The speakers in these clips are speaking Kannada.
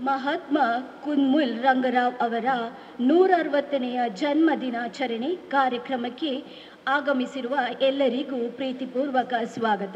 ಮಹಾತ್ಮ ಕುನ್ಮುಲ್ ರಂಗರಾವ್ ಅವರ ನೂರ ಅರವತ್ತನೆಯ ಜನ್ಮ ದಿನಾಚರಣೆ ಕಾರ್ಯಕ್ರಮಕ್ಕೆ ಆಗಮಿಸಿರುವ ಎಲ್ಲರಿಗೂ ಪ್ರೀತಿಪೂರ್ವಕ ಸ್ವಾಗತ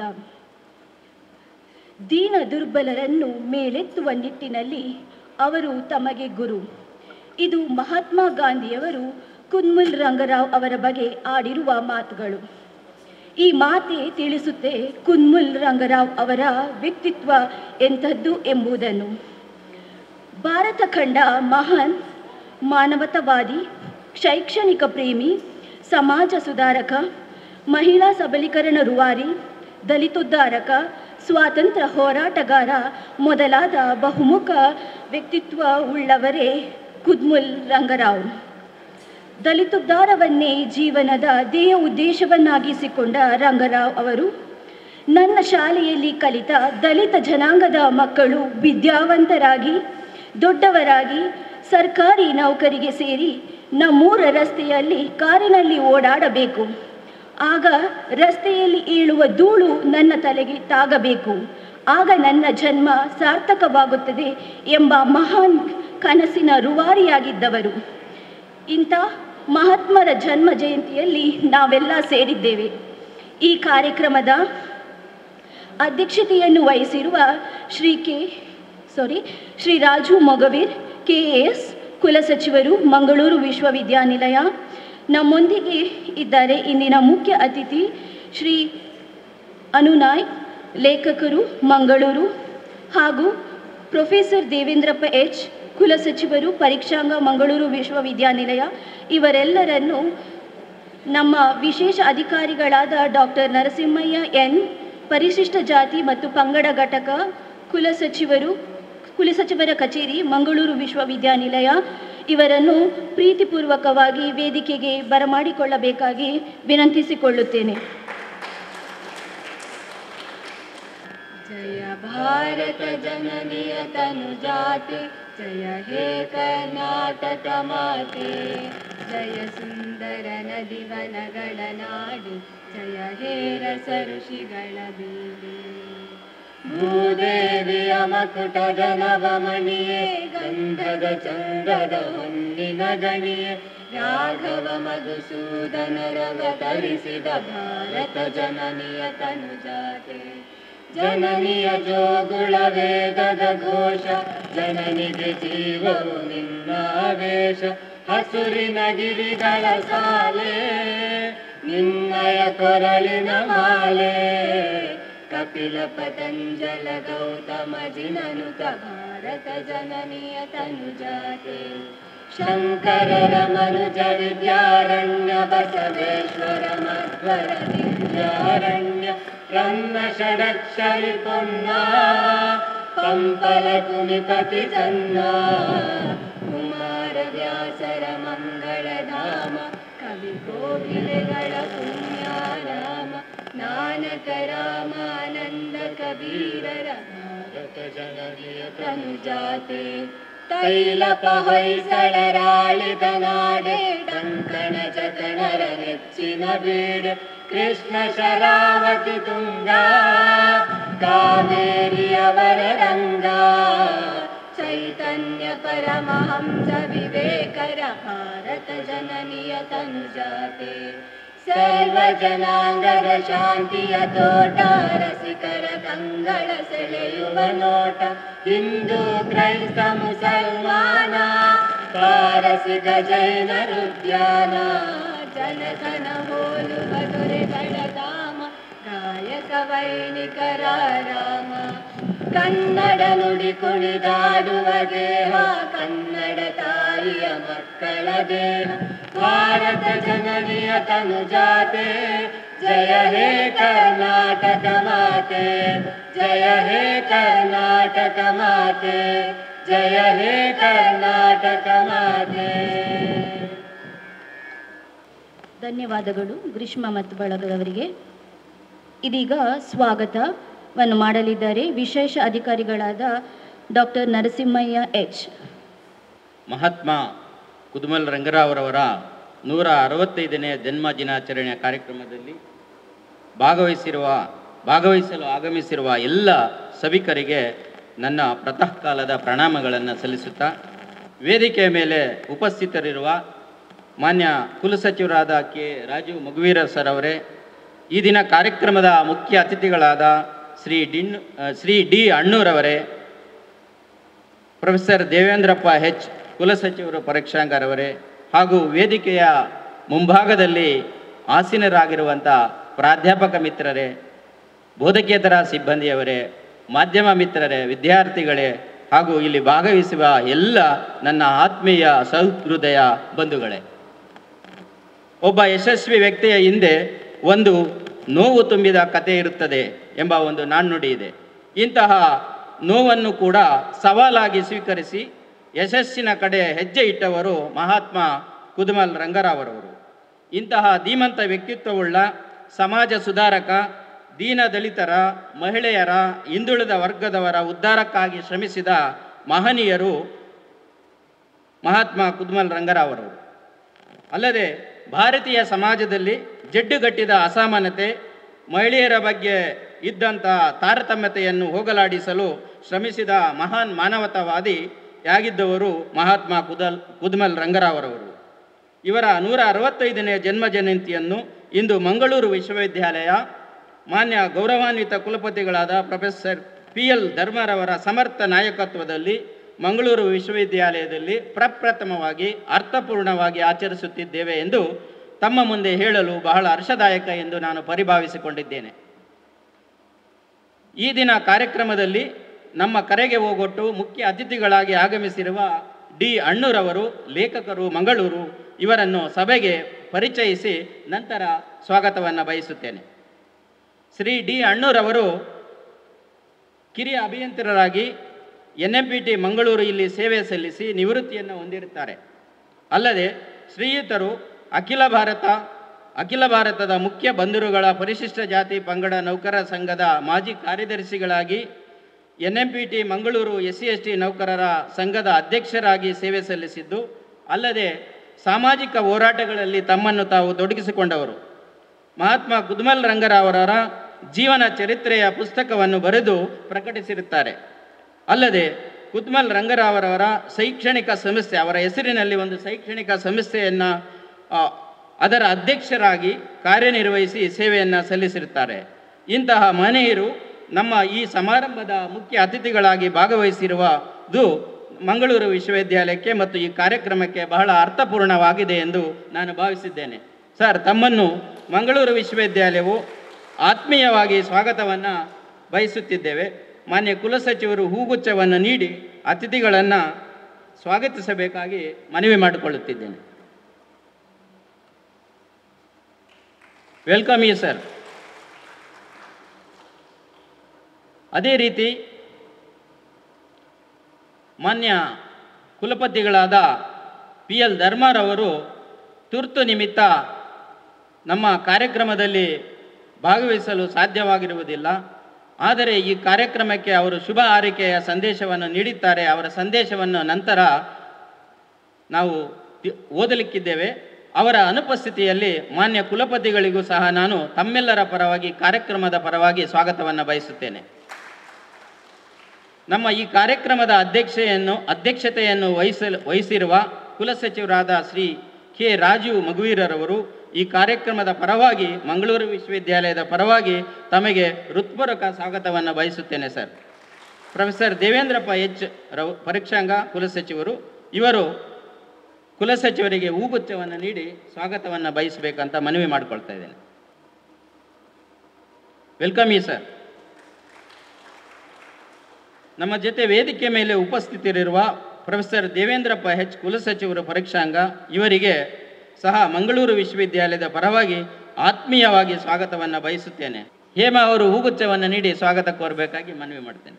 ದೀನ ದುರ್ಬಲರನ್ನು ಮೇಲೆತ್ತುವ ನಿಟ್ಟಿನಲ್ಲಿ ಅವರು ತಮಗೆ ಗುರು ಇದು ಮಹಾತ್ಮ ಗಾಂಧಿಯವರು ಕುನ್ಮುಲ್ ರಂಗರಾವ್ ಅವರ ಬಗ್ಗೆ ಆಡಿರುವ ಮಾತುಗಳು ಈ ಮಾತೆ ತಿಳಿಸುತ್ತೆ ಕುನ್ಮುಲ್ ರಂಗರಾವ್ ಅವರ ವ್ಯಕ್ತಿತ್ವ ಎಂಥದ್ದು ಎಂಬುದನ್ನು ಭಾರತ ಖಂಡ ಮಹಾನ್ ಮಾನವತಾವಾದಿ ಶೈಕ್ಷಣಿಕ ಪ್ರೇಮಿ ಸಮಾಜ ಸುಧಾರಕ ಮಹಿಳಾ ಸಬಲೀಕರಣ ರೂವಾರಿ ದಲಿತೋದ್ಧಾರಕ ಸ್ವಾತಂತ್ರ್ಯ ಹೋರಾಟಗಾರ ಮೊದಲಾದ ಬಹುಮುಖ ವ್ಯಕ್ತಿತ್ವ ಉಳ್ಳವರೇ ಕುದ್ಮುಲ್ ರಂಗರಾವ್ ದಲಿತೋದ್ಧಾರವನ್ನೇ ಜೀವನದ ಧ್ಯೇಯ ಉದ್ದೇಶವನ್ನಾಗಿಸಿಕೊಂಡ ರಂಗರಾವ್ ಅವರು ನನ್ನ ಶಾಲೆಯಲ್ಲಿ ಕಲಿತ ದಲಿತ ಜನಾಂಗದ ಮಕ್ಕಳು ವಿದ್ಯಾವಂತರಾಗಿ ದೊಡ್ಡವರಾಗಿ ಸರ್ಕಾರಿ ನೌಕರಿಗೆ ಸೇರಿ ನಮ್ಮೂರ ರಸ್ತೆಯಲ್ಲಿ ಕಾರಿನಲ್ಲಿ ಓಡಾಡಬೇಕು ಆಗ ರಸ್ತೆಯಲ್ಲಿ ಏಳುವ ಧೂಳು ನನ್ನ ತಲೆಗೆ ತಾಗಬೇಕು ಆಗ ನನ್ನ ಜನ್ಮ ಸಾರ್ಥಕವಾಗುತ್ತದೆ ಎಂಬ ಮಹಾನ್ ಕನಸಿನ ರೂವಾರಿಯಾಗಿದ್ದವರು ಇಂಥ ಮಹಾತ್ಮರ ಜನ್ಮ ಜಯಂತಿಯಲ್ಲಿ ನಾವೆಲ್ಲ ಸೇರಿದ್ದೇವೆ ಈ ಕಾರ್ಯಕ್ರಮದ ಅಧ್ಯಕ್ಷತೆಯನ್ನು ವಹಿಸಿರುವ Shri K sorry Shri Raju Mogaveer K S ಕುಲಸಚಿವರು ಮಂಗಳೂರು ವಿಶ್ವವಿದ್ಯಾನಿಲಯ ನಮ್ಮೊಂದಿಗೆ ಇದ್ದಾರೆ ಇಂದಿನ ಮುಖ್ಯ ಅತಿಥಿ ಶ್ರೀ ಅನುನಾಯ್ ಲೇಖಕರು ಮಂಗಳೂರು ಹಾಗೂ ಪ್ರೊಫೆಸರ್ ದೇವೇಂದ್ರಪ್ಪ ಎಚ್ ಕುಲಸಚಿವರು ಪರೀಕ್ಷಾಂಗ ಮಂಗಳೂರು ವಿಶ್ವವಿದ್ಯಾನಿಲಯ ಇವರೆಲ್ಲರನ್ನು ನಮ್ಮ ವಿಶೇಷ ಅಧಿಕಾರಿಗಳಾದ ಡಾಕ್ಟರ್ ನರಸಿಂಹಯ್ಯ ಎನ್ ಪರಿಶಿಷ್ಟ ಜಾತಿ ಮತ್ತು ಪಂಗಡ ಘಟಕ ಕುಲಸಚಿವರು ಕುಲಸಚಿವರ ಕಚೇರಿ ಮಂಗಳೂರು ವಿಶ್ವವಿದ್ಯಾನಿಲಯ ಇವರನ್ನು ಪ್ರೀತಿಪೂರ್ವಕವಾಗಿ ವೇದಿಕೆಗೆ ಬರಮಾಡಿಕೊಳ್ಳಬೇಕಾಗಿ ವಿನಂತಿಸಿಕೊಳ್ಳುತ್ತೇನೆ ಜಯ ಭಾರತ ಜನನಿಯ ತನು ಜಾತೆ ಜಯ ಹೇ ಕರ್ನಾಟಕ ಮಾತೆ ಜಯ ಸುಂದರ ನದಿ ವನಗಳ ನಾಡು ಜಯ ಹೇ ರಸ ಋಷಿಗಳ ಬೀಡು ಭೂದೇವಿಯ ಮಕುಟದ ನವಮಣಿಯೇ ಗಂಧದ ಚಂದ್ರದ ಹೊನ್ನಿನ ಗಣಿಯೇ ರಾಘವ ಮಧುಸೂದನರವತರಿಸಿದ ಭಾರತ ಜನನಿಯ ತನು ಜಾತೆ ಜನನಿಯ ಜೋಗುಳ ವೇದದ ಘೋಷ ಜನನಿಗೆ ಜೀವವು ನಿನ್ನಾವೇಶ ಹಸುರಿನ ಗಿರಿಗಳ ಸಾಲೆ ನಿನ್ನಯ ಕೊರಳಿನ ಮಾಲೆ ಕಪಿಲ ಪತಂಜಲ ಗೌತಮ ಜಿನನುತ ಭಾರತ ಜನನಿಯ ತನು ಜಾತೆ ಶಂಕರರ ಮನುಜ ವಿದ್ಯಾರಣ್ಯ ಬಸವೇಶ್ವರ ಮಧ್ವರ ದಿವ್ಯಾರಣ್ಯ ರನ್ನ ಷಡಕ್ಷರಿ ಪೊನ್ನ ಪಂಪಲ ಕುನಿಪತಿ ಚನ್ನ ಕುಮಾರ ವ್ಯಾಸರ ಮಂಗಳಧಾಮ ಕವಿ ಕೋಗಿಲೆಗಳ ಪುಣ್ಯಾರಾಮ ನಾನಕ ರಾಮಾನಂದ ಕಬೀರರ ಭಾರತ ಜನನಿಯ ತನು ಜಾತೆ ತೈಲಪ ಹೊಯ್ಸಳರಾಳಿದ ನಾಡೆ ಡಂಕಣ ಜತನರ ನೆಚ್ಚಿನ ಬೀಡೆ ಕೃಷ್ಣ ಶರಾವತಿ ತುಂಗ ಕಾವೇರಿಯವರ ರಂಗ ಚೈತನ್ಯ ಪರಮಹಂಸ ವಿವೇಕರ ಭಾರತ ಜನನಿಯ ತನು ಜಾತೆ ಸರ್ವ ಜನಾಂಗದ ಶಾಂತಿಯ ತೋಟ ರಸಿಕರ ಕಂಗಳ ಸೆಳೆಯುವ ನೋಟ ಹಿಂದೂ ಕ್ರೈಸ್ತ ಮುಸಲ್ಮಾನ ಪಾರಸಿಕ ಜೈನರುದ್ಯಾನ ಜನಕನ ಹೋಲುವ ದೊರೆಗಳ ಧಾಮ ಗಾಯಕ ವೈಣಿಕರ ರಾಮ ಕನ್ನಡ ನುಡಿ ಕುಣಿದಾಡುವ ದೇಹ ಕನ್ನಡ ತಾಯಿಯ ಮಕ್ಕಳ ದೇಹ ಭಾರತ ಜನನಿಯ ತನು ಜಾತೆ ಜಯ ಹೇ ಕರ್ನಾಟಕ ಮಾತೆ ಜಯ ಹೇ ಕರ್ನಾಟಕ ಮಾತೆ ಜಯ ಹೇ ಕರ್ನಾಟಕ ಮಾತೆ ಧನ್ಯವಾದಗಳು ಗ್ರೀಷ್ಮ ಮತ್ತು ಬಳಗದವರಿಗೆ ಇದೀಗ ಸ್ವಾಗತವನ್ನು ಮಾಡಲಿದ್ದಾರೆ ವಿಶೇಷ ಅಧಿಕಾರಿಗಳಾದ ಡಾಕ್ಟರ್ ನರಸಿಂಹಯ್ಯ ಎಚ್ ಮಹಾತ್ಮ ಕುದುಮಲ್ ರಂಗರಾವ್ರವರ ನೂರ ಅರವತ್ತೈದನೆಯ ಜನ್ಮ ದಿನಾಚರಣೆಯ ಕಾರ್ಯಕ್ರಮದಲ್ಲಿ ಭಾಗವಹಿಸಿರುವ ಭಾಗವಹಿಸಲು ಆಗಮಿಸಿರುವ ಎಲ್ಲ ಸಭಿಕರಿಗೆ ನನ್ನ ಪ್ರತಃ ಕಾಲದ ಪ್ರಣಾಮಗಳನ್ನು ಸಲ್ಲಿಸುತ್ತಾ ವೇದಿಕೆಯ ಮೇಲೆ ಉಪಸ್ಥಿತರಿರುವ ಮಾನ್ಯ ಕುಲಸಚಿವರಾದ ಕೆ ರಾಜೀವ್ ಮಗುವೀರ ಸರ್ ಅವರೇ ಈ ದಿನ ಕಾರ್ಯಕ್ರಮದ ಮುಖ್ಯ ಅತಿಥಿಗಳಾದ ಶ್ರೀ ಡಿನ್ ಆ, ಶ್ರೀ ಡಿ ಅಣ್ಣೂರವರೇ ಪ್ರೊಫೆಸರ್ ದೇವೇಂದ್ರಪ್ಪ ಹೆಚ್ ಕುಲಸಚಿವರು ಪರೀಕ್ಷಾಂಗರವರೇ ಹಾಗೂ ವೇದಿಕೆಯ ಮುಂಭಾಗದಲ್ಲಿ ಆಸೀನರಾಗಿರುವಂಥ ಪ್ರಾಧ್ಯಾಪಕ ಮಿತ್ರರೇ ಬೋಧಕೇತರ ಸಿಬ್ಬಂದಿಯವರೇ ಮಾಧ್ಯಮ ಮಿತ್ರರೇ ವಿದ್ಯಾರ್ಥಿಗಳೇ ಹಾಗೂ ಇಲ್ಲಿ ಭಾಗವಹಿಸುವ ಎಲ್ಲ ನನ್ನ ಆತ್ಮೀಯ ಸಹೃದಯ ಬಂಧುಗಳೇ ಒಬ್ಬ ಯಶಸ್ವಿ ವ್ಯಕ್ತಿಯ ಹಿಂದೆ ಒಂದು ನೋವು ತುಂಬಿದ ಕತೆ ಇರುತ್ತದೆ ಎಂಬ ಒಂದು ನಾಣ್ಣುಡಿ ಇದೆ ಇಂತಹ ನೋವನ್ನು ಕೂಡ ಸವಾಲಾಗಿ ಸ್ವೀಕರಿಸಿ ಯಶಸ್ಸಿನ ಕಡೆ ಹೆಜ್ಜೆ ಇಟ್ಟವರು ಮಹಾತ್ಮ ಕುದುಮಲ್ ರಂಗರಾವರವರು ಇಂತಹ ಧೀಮಂತ ವ್ಯಕ್ತಿತ್ವವುಳ್ಳ ಸಮಾಜ ಸುಧಾರಕ ದೀನ ದಲಿತರ ಮಹಿಳೆಯರ ಹಿಂದುಳಿದ ವರ್ಗದವರ ಉದ್ಧಾರಕ್ಕಾಗಿ ಶ್ರಮಿಸಿದ ಮಹನೀಯರು ಮಹಾತ್ಮ ಕುದುಮಲ್ ರಂಗರಾವರವರು ಅಲ್ಲದೆ ಭಾರತೀಯ ಸಮಾಜದಲ್ಲಿ ಜಡ್ಡುಗಟ್ಟಿದ ಅಸಮಾನತೆ ಮಹಿಳೆಯರ ಬಗ್ಗೆ ಇದ್ದಂಥ ತಾರತಮ್ಯತೆಯನ್ನು ಹೋಗಲಾಡಿಸಲು ಶ್ರಮಿಸಿದ ಮಹಾನ್ ಮಾನವತಾವಾದಿಯಾಗಿದ್ದವರು ಮಹಾತ್ಮ ಕುದಲ್ ಕುದುಮಲ್ ರಂಗರಾವರವರು ಇವರ ನೂರ ಅರವತ್ತೈದನೇ ಜನ್ಮ ಜಯಂತಿಯನ್ನು ಇಂದು ಮಂಗಳೂರು ವಿಶ್ವವಿದ್ಯಾಲಯ ಮಾನ್ಯ ಗೌರವಾನ್ವಿತ ಕುಲಪತಿಗಳಾದ ಪ್ರೊಫೆಸರ್ ಪಿ ಎಲ್ ಧರ್ಮರವರ ಸಮರ್ಥ ನಾಯಕತ್ವದಲ್ಲಿ ಮಂಗಳೂರು ವಿಶ್ವವಿದ್ಯಾಲಯದಲ್ಲಿ ಪ್ರಪ್ರಥಮವಾಗಿ ಅರ್ಥಪೂರ್ಣವಾಗಿ ಆಚರಿಸುತ್ತಿದ್ದೇವೆ ಎಂದು ತಮ್ಮ ಮುಂದೆ ಹೇಳಲು ಬಹಳ ಹರ್ಷದಾಯಕ ಎಂದು ನಾನು ಪರಿಭಾವಿಸಿಕೊಂಡಿದ್ದೇನೆ ಈ ದಿನ ಕಾರ್ಯಕ್ರಮದಲ್ಲಿ ನಮ್ಮ ಕರೆಗೆ ಹೋಗೊಟ್ಟು ಮುಖ್ಯ ಅತಿಥಿಗಳಾಗಿ ಆಗಮಿಸಿರುವ ಡಿ ಅಣ್ಣೂರವರು ಲೇಖಕರು ಮಂಗಳೂರು ಇವರನ್ನು ಸಭೆಗೆ ಪರಿಚಯಿಸಿ ನಂತರ ಸ್ವಾಗತವನ್ನು ಬಯಸುತ್ತೇನೆ ಶ್ರೀ ಡಿ ಅಣ್ಣೂರವರು ಕಿರಿಯ ಅಭಿಯಂತರರಾಗಿ N M P T Mangaluru ಇಲ್ಲಿ ಸೇವೆ ಸಲ್ಲಿಸಿ ನಿವೃತ್ತಿಯನ್ನು ಹೊಂದಿರುತ್ತಾರೆ ಅಲ್ಲದೆ ಶ್ರೀಯುತರು ಅಖಿಲ ಭಾರತ ಅಖಿಲ ಭಾರತದ ಮುಖ್ಯ ಬಂದರುಗಳ ಪರಿಶಿಷ್ಟ ಜಾತಿ ಪಂಗಡ ನೌಕರರ ಸಂಘದ ಮಾಜಿ ಕಾರ್ಯದರ್ಶಿಗಳಾಗಿ N M P T Mangaluru S C S T ನೌಕರರ ಸಂಘದ ಅಧ್ಯಕ್ಷರಾಗಿ ಸೇವೆ ಸಲ್ಲಿಸಿದ್ದು ಅಲ್ಲದೆ ಸಾಮಾಜಿಕ ಹೋರಾಟಗಳಲ್ಲಿ ತಮ್ಮನ್ನು ತಾವು ತೊಡಗಿಸಿಕೊಂಡವರು ಮಹಾತ್ಮ ಕುದುಮಲ್ ರಂಗರಾವರರ ಜೀವನ ಚರಿತ್ರೆಯ ಪುಸ್ತಕವನ್ನು ಬರೆದು ಪ್ರಕಟಿಸಿರುತ್ತಾರೆ ಅಲ್ಲದೆ ಕುದ್ಮಲ್ ರಂಗರಾವರವರ ಶೈಕ್ಷಣಿಕ ಸಂಸ್ಥೆ ಅವರ ಹೆಸರಿನಲ್ಲಿ ಒಂದು ಶೈಕ್ಷಣಿಕ ಸಂಸ್ಥೆಯನ್ನು ಆ, ಅದರ ಅಧ್ಯಕ್ಷರಾಗಿ ಕಾರ್ಯನಿರ್ವಹಿಸಿ ಸೇವೆಯನ್ನು ಸಲ್ಲಿಸಿರುತ್ತಾರೆ ಇಂತಹ ಮನೆಯರು ನಮ್ಮ ಈ ಸಮಾರಂಭದ ಮುಖ್ಯ ಅತಿಥಿಗಳಾಗಿ ಭಾಗವಹಿಸಿರುವುದು ಮಂಗಳೂರು ವಿಶ್ವವಿದ್ಯಾಲಯಕ್ಕೆ ಮತ್ತು ಈ ಕಾರ್ಯಕ್ರಮಕ್ಕೆ ಬಹಳ ಅರ್ಥಪೂರ್ಣವಾಗಿದೆ ಎಂದು ನಾನು ಭಾವಿಸಿದ್ದೇನೆ ಸರ್ ತಮ್ಮನ್ನು ಮಂಗಳೂರು ವಿಶ್ವವಿದ್ಯಾಲಯವು ಆತ್ಮೀಯವಾಗಿ ಸ್ವಾಗತವನ್ನು ಬಯಸುತ್ತಿದ್ದೇವೆ ಮಾನ್ಯ ಕುಲಸಚಿವರು ಹೂಗುಚ್ಛವನ್ನು ನೀಡಿ ಅತಿಥಿಗಳನ್ನು ಸ್ವಾಗತಿಸಬೇಕಾಗಿ ಮನವಿ ಮಾಡಿಕೊಳ್ಳುತ್ತಿದ್ದೇನೆ ವೆಲ್ಕಮ್ ಯು ಸರ್ ಅದೇ ರೀತಿ ಮಾನ್ಯ ಕುಲಪತಿಗಳಾದ ಪಿ ಎಲ್ ಧರ್ಮಾರವರು ತುರ್ತು ನಿಮಿತ್ತ ನಮ್ಮ ಕಾರ್ಯಕ್ರಮದಲ್ಲಿ ಭಾಗವಹಿಸಲು ಸಾಧ್ಯವಾಗಿರುವುದಿಲ್ಲ ಆದರೆ ಈ ಕಾರ್ಯಕ್ರಮಕ್ಕೆ ಅವರು ಶುಭ ಹಾರೈಕೆಯ ಸಂದೇಶವನ್ನು ನೀಡಿದ್ದಾರೆ ಅವರ ಸಂದೇಶವನ್ನು ನಂತರ ನಾವು ತಿ- ಓದಲಿಕ್ಕಿದ್ದೇವೆ ಅವರ ಅನುಪಸ್ಥಿತಿಯಲ್ಲಿ ಮಾನ್ಯ ಕುಲಪತಿಗಳಿಗೂ ಸಹ ನಾನು ತಮ್ಮೆಲ್ಲರ ಪರವಾಗಿ ಕಾರ್ಯಕ್ರಮದ ಪರವಾಗಿ ಸ್ವಾಗತವನ್ನು ಬಯಸುತ್ತೇನೆ ನಮ್ಮ ಈ ಕಾರ್ಯಕ್ರಮದ ಅಧ್ಯಕ್ಷೆಯನ್ನು ಅಧ್ಯಕ್ಷತೆಯನ್ನು ವಹಿಸಲು ವಹಿಸಿರುವ ಕುಲಸಚಿವರಾದ ಶ್ರೀ ಕೆ ರಾಜೀವ್ ಮಗುವೀರರವರು ಈ ಕಾರ್ಯಕ್ರಮದ ಪರವಾಗಿ ಮಂಗಳೂರು ವಿಶ್ವವಿದ್ಯಾಲಯದ ಪರವಾಗಿ ತಮಗೆ ಹೃತ್ಪೂರ್ವಕ ಸ್ವಾಗತವನ್ನು ಬಯಸುತ್ತೇನೆ ಸರ್ ಪ್ರೊಫೆಸರ್ ದೇವೇಂದ್ರಪ್ಪ ಎಚ್ ರವ್ ಪರೀಕ್ಷಾಂಗ ಕುಲಸಚಿವರು ಇವರು ಕುಲಸಚಿವರಿಗೆ ಹೂಗುಚ್ಛವನ್ನು ನೀಡಿ ಸ್ವಾಗತವನ್ನು ಬಯಸಬೇಕಂತ ಮನವಿ ಮಾಡಿಕೊಳ್ತಾ ಇದ್ದೇನೆ ವೆಲ್ಕಮ್ ಯು ಸರ್ ನಮ್ಮ ಜೊತೆ ವೇದಿಕೆ ಮೇಲೆ ಉಪಸ್ಥಿತರಿರುವ ಪ್ರೊಫೆಸರ್ ದೇವೇಂದ್ರಪ್ಪ ಹೆಚ್ ಕುಲಸಚಿವರು ಪರೀಕ್ಷಾಂಗ ಇವರಿಗೆ ಸಹ ಮಂಗಳೂರು ವಿಶ್ವವಿದ್ಯಾಲಯದ ಪರವಾಗಿ ಆತ್ಮೀಯವಾಗಿ ಸ್ವಾಗತವನ್ನು ಬಯಸುತ್ತೇನೆ ಹೇಮಾ ಅವರು ಹೂಗುಚ್ಛವನ್ನು ನೀಡಿ ಸ್ವಾಗತ ಕೋರಬೇಕಾಗಿ ಮನವಿ ಮಾಡ್ತೇನೆ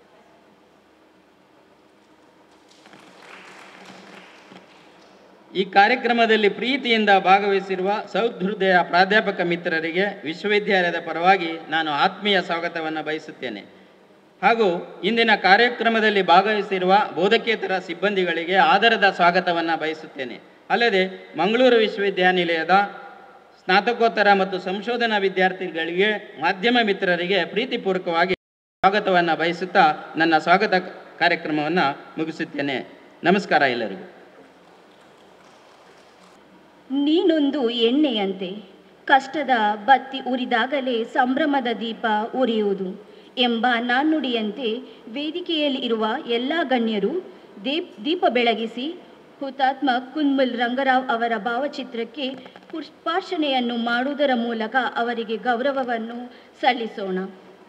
ಈ ಕಾರ್ಯಕ್ರಮದಲ್ಲಿ ಪ್ರೀತಿಯಿಂದ ಭಾಗವಹಿಸಿರುವ ಸೌಹೃದಯ ಪ್ರಾಧ್ಯಾಪಕ ಮಿತ್ರರಿಗೆ ವಿಶ್ವವಿದ್ಯಾಲಯದ ಪರವಾಗಿ ನಾನು ಆತ್ಮೀಯ ಸ್ವಾಗತವನ್ನು ಬಯಸುತ್ತೇನೆ ಹಾಗೂ ಇಂದಿನ ಕಾರ್ಯಕ್ರಮದಲ್ಲಿ ಭಾಗವಹಿಸಿರುವ ಬೋಧಕೇತರ ಸಿಬ್ಬಂದಿಗಳಿಗೆ ಆದರದ ಸ್ವಾಗತವನ್ನು ಬಯಸುತ್ತೇನೆ ಅಲ್ಲದೆ ಮಂಗಳೂರು ವಿಶ್ವವಿದ್ಯಾನಿಲಯದ ಸ್ನಾತಕೋತ್ತರ ಮತ್ತು ಸಂಶೋಧನಾ ವಿದ್ಯಾರ್ಥಿಗಳಿಗೆ ಮಾಧ್ಯಮ ಮಿತ್ರರಿಗೆ ಪ್ರೀತಿಪೂರ್ವಕವಾಗಿ ಸ್ವಾಗತವನ್ನು ಬಯಸುತ್ತಾ ನನ್ನ ಸ್ವಾಗತ ಕಾರ್ಯಕ್ರಮವನ್ನು ಮುಗಿಸುತ್ತೇನೆ ನಮಸ್ಕಾರ ಎಲ್ಲರಿಗೂ ನೀನೊಂದು ಎಣ್ಣೆಯಂತೆ ಕಷ್ಟದ ಬತ್ತಿ ಉರಿದಾಗಲೇ ಸಂಭ್ರಮದ ದೀಪ ಉರಿಯುವುದು ಎಂಬ ನಾಣ್ಣುಡಿಯಂತೆ ವೇದಿಕೆಯಲ್ಲಿ ಇರುವ ಎಲ್ಲ ಗಣ್ಯರು ದೀಪ್ ದೀಪ ಬೆಳಗಿಸಿ ಹುತಾತ್ಮ ಕುನ್ಮುಲ್ ರಂಗರಾವ್ ಅವರ ಭಾವಚಿತ್ರಕ್ಕೆ ಪುಷ್ಪಾರ್ಚನೆಯನ್ನು ಮಾಡುವುದರ ಮೂಲಕ ಅವರಿಗೆ ಗೌರವವನ್ನು ಸಲ್ಲಿಸೋಣ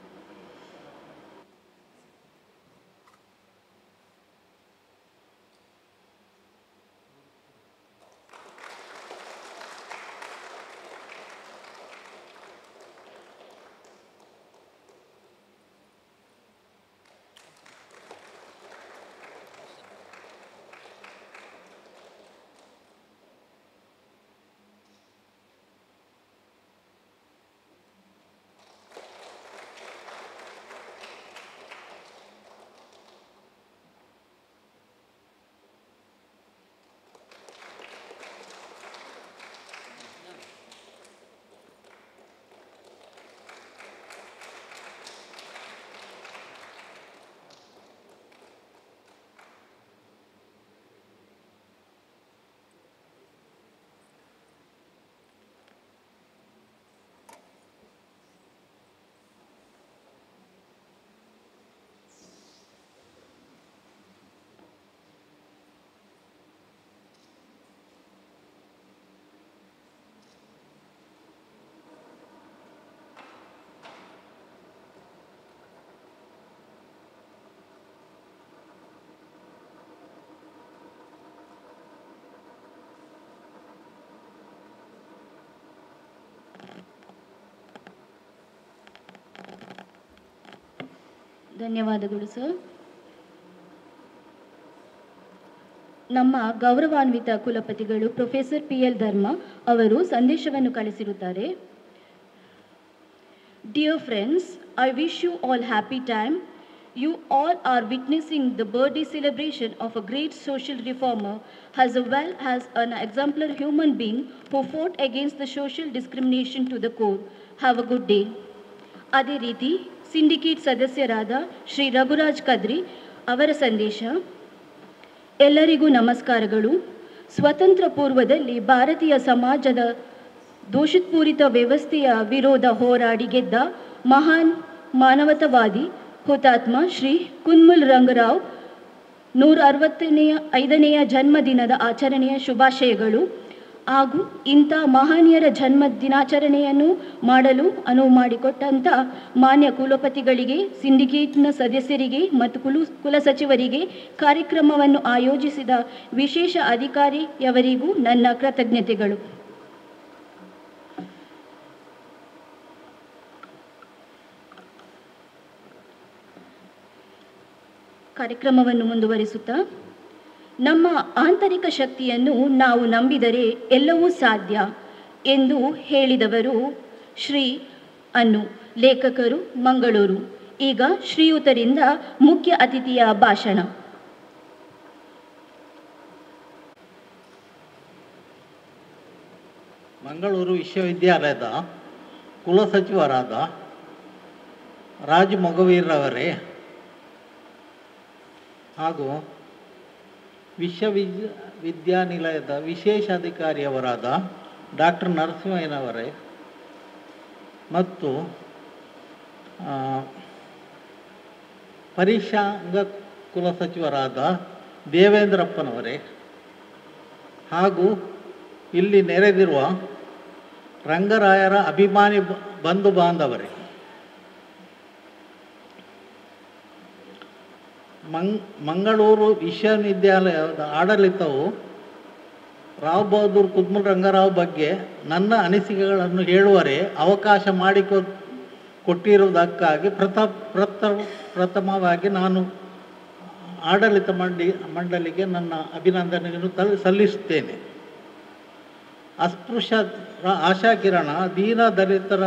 ಧನ್ಯವಾದಗಳು ಸರ್ ನಮ್ಮ ಗೌರವಾನ್ವಿತ ಕುಲಪತಿಗಳು ಪ್ರೊಫೆಸರ್ ಪಿ ಎಲ್ ಧರ್ಮ ಅವರು ಸಂದೇಶವನ್ನು ಕಳಿಸಿರುತ್ತಾರೆ dear friends I wish you all happy time you all are witnessing the birthday celebration of a great social reformer as well as an exemplar human being who fought against the social discrimination to the core. Have a good day. ಅದೇ ರೀತಿ ಸಿಂಡಿಕೇಟ್ ಸದಸ್ಯರಾದ ಶ್ರೀ ರಘುರಾಜ್ ಕದ್ರಿ ಅವರ ಸಂದೇಶ ಎಲ್ಲರಿಗೂ ನಮಸ್ಕಾರಗಳು ಸ್ವತಂತ್ರ ಪೂರ್ವದಲ್ಲಿ ಭಾರತೀಯ ಸಮಾಜದ ದೋಷಪೂರಿತ ವ್ಯವಸ್ಥೆಯ ವಿರೋಧ ಹೋರಾಡಿ ಗೆದ್ದ ಮಹಾನ್ ಮಾನವತಾವಾದಿ ಹುತಾತ್ಮ ಶ್ರೀ ಕುನ್ಮುಲ್ ರಂಗರಾವ್ ನೂರ ಅರವತ್ತನೆಯ ಐದನೆಯ ಜನ್ಮದಿನದ ಆಚರಣೆಯ ಶುಭಾಶಯಗಳು ಹಾಗೂ ಇಂಥ ಮಹನೀಯರ ಜನ್ಮ ದಿನಾಚರಣೆಯನ್ನು ಮಾಡಲು ಅನುವು ಮಾಡಿಕೊಟ್ಟಂಥ ಮಾನ್ಯ ಕುಲಪತಿಗಳಿಗೆ ಸಿಂಡಿಕೇಟ್ನ ಸದಸ್ಯರಿಗೆ ಮತ್ತು ಕುಲು ಕುಲಸಚಿವರಿಗೆ ಕಾರ್ಯಕ್ರಮವನ್ನು ಆಯೋಜಿಸಿದ ವಿಶೇಷ ಅಧಿಕಾರಿಯವರಿಗೂ ನನ್ನ ಕೃತಜ್ಞತೆಗಳು ಕಾರ್ಯಕ್ರಮವನ್ನು ಮುಂದುವರಿಸುತ್ತಾ ನಮ್ಮ ಆಂತರಿಕ ಶಕ್ತಿಯನ್ನು ನಾವು ನಂಬಿದರೆ ಎಲ್ಲವೂ ಸಾಧ್ಯ ಎಂದು ಹೇಳಿದವರು ಶ್ರೀ ಅನ್ನು ಲೇಖಕರು ಮಂಗಳೂರು ಈಗ ಶ್ರೀಯುತರಿಂದ ಮುಖ್ಯ ಅತಿಥಿಯ ಭಾಷಣ ಮಂಗಳೂರು ವಿಶ್ವವಿದ್ಯಾಲಯದ ಕುಲಸಚಿವರಾದ ರಾಜ್ ಮೊಗವೀರ್ರವರೇ ಹಾಗೂ ವಿಶ್ವವಿದ್ಯ ವಿದ್ಯಾನಿಲಯದ ವಿಶೇಷ ಅಧಿಕಾರಿಯವರಾದ ಡಾಕ್ಟರ್ ನರಸಿಂಹಯ್ಯನವರೇ ಮತ್ತು ಆ, ಪರೀಕ್ಷಾಂಗ ಕುಲಸಚಿವರಾದ ದೇವೇಂದ್ರಪ್ಪನವರೇ ಹಾಗೂ ಇಲ್ಲಿ ನೆರೆದಿರುವ ರಂಗರಾಯರ ಅಭಿಮಾನಿ ಬ- ಬಂಧು ಬಾಂಧವರೇ ಮಂಗ್ ಮಂಗಳೂರು ವಿಶ್ವವಿದ್ಯಾಲಯದ ಆಡಳಿತವು ರಾವ್ ಬಹದ್ದೂರ್ ಕುದ್ಮುಲ್ ರಂಗರಾವ್ ಬಗ್ಗೆ ನನ್ನ ಅನಿಸಿಕೆಗಳನ್ನು ಹೇಳುವರೆ ಅವಕಾಶ ಮಾಡಿಕೊ ಕೊಟ್ಟಿರುವುದಕ್ಕಾಗಿ ಪ್ರಥ ಪ್ರಥ ಪ್ರಥಮವಾಗಿ ನಾನು ಆಡಳಿತ ಮಂಡಿ ಮಂಡಳಿಗೆ ನನ್ನ ಅಭಿನಂದನೆಯನ್ನು ತಲ್ ಸಲ್ಲಿಸುತ್ತೇನೆ ಅಸ್ಪೃಶ್ಯ ರ- ಆಶಾಕಿರಣ ದೀನ ದಲಿತರ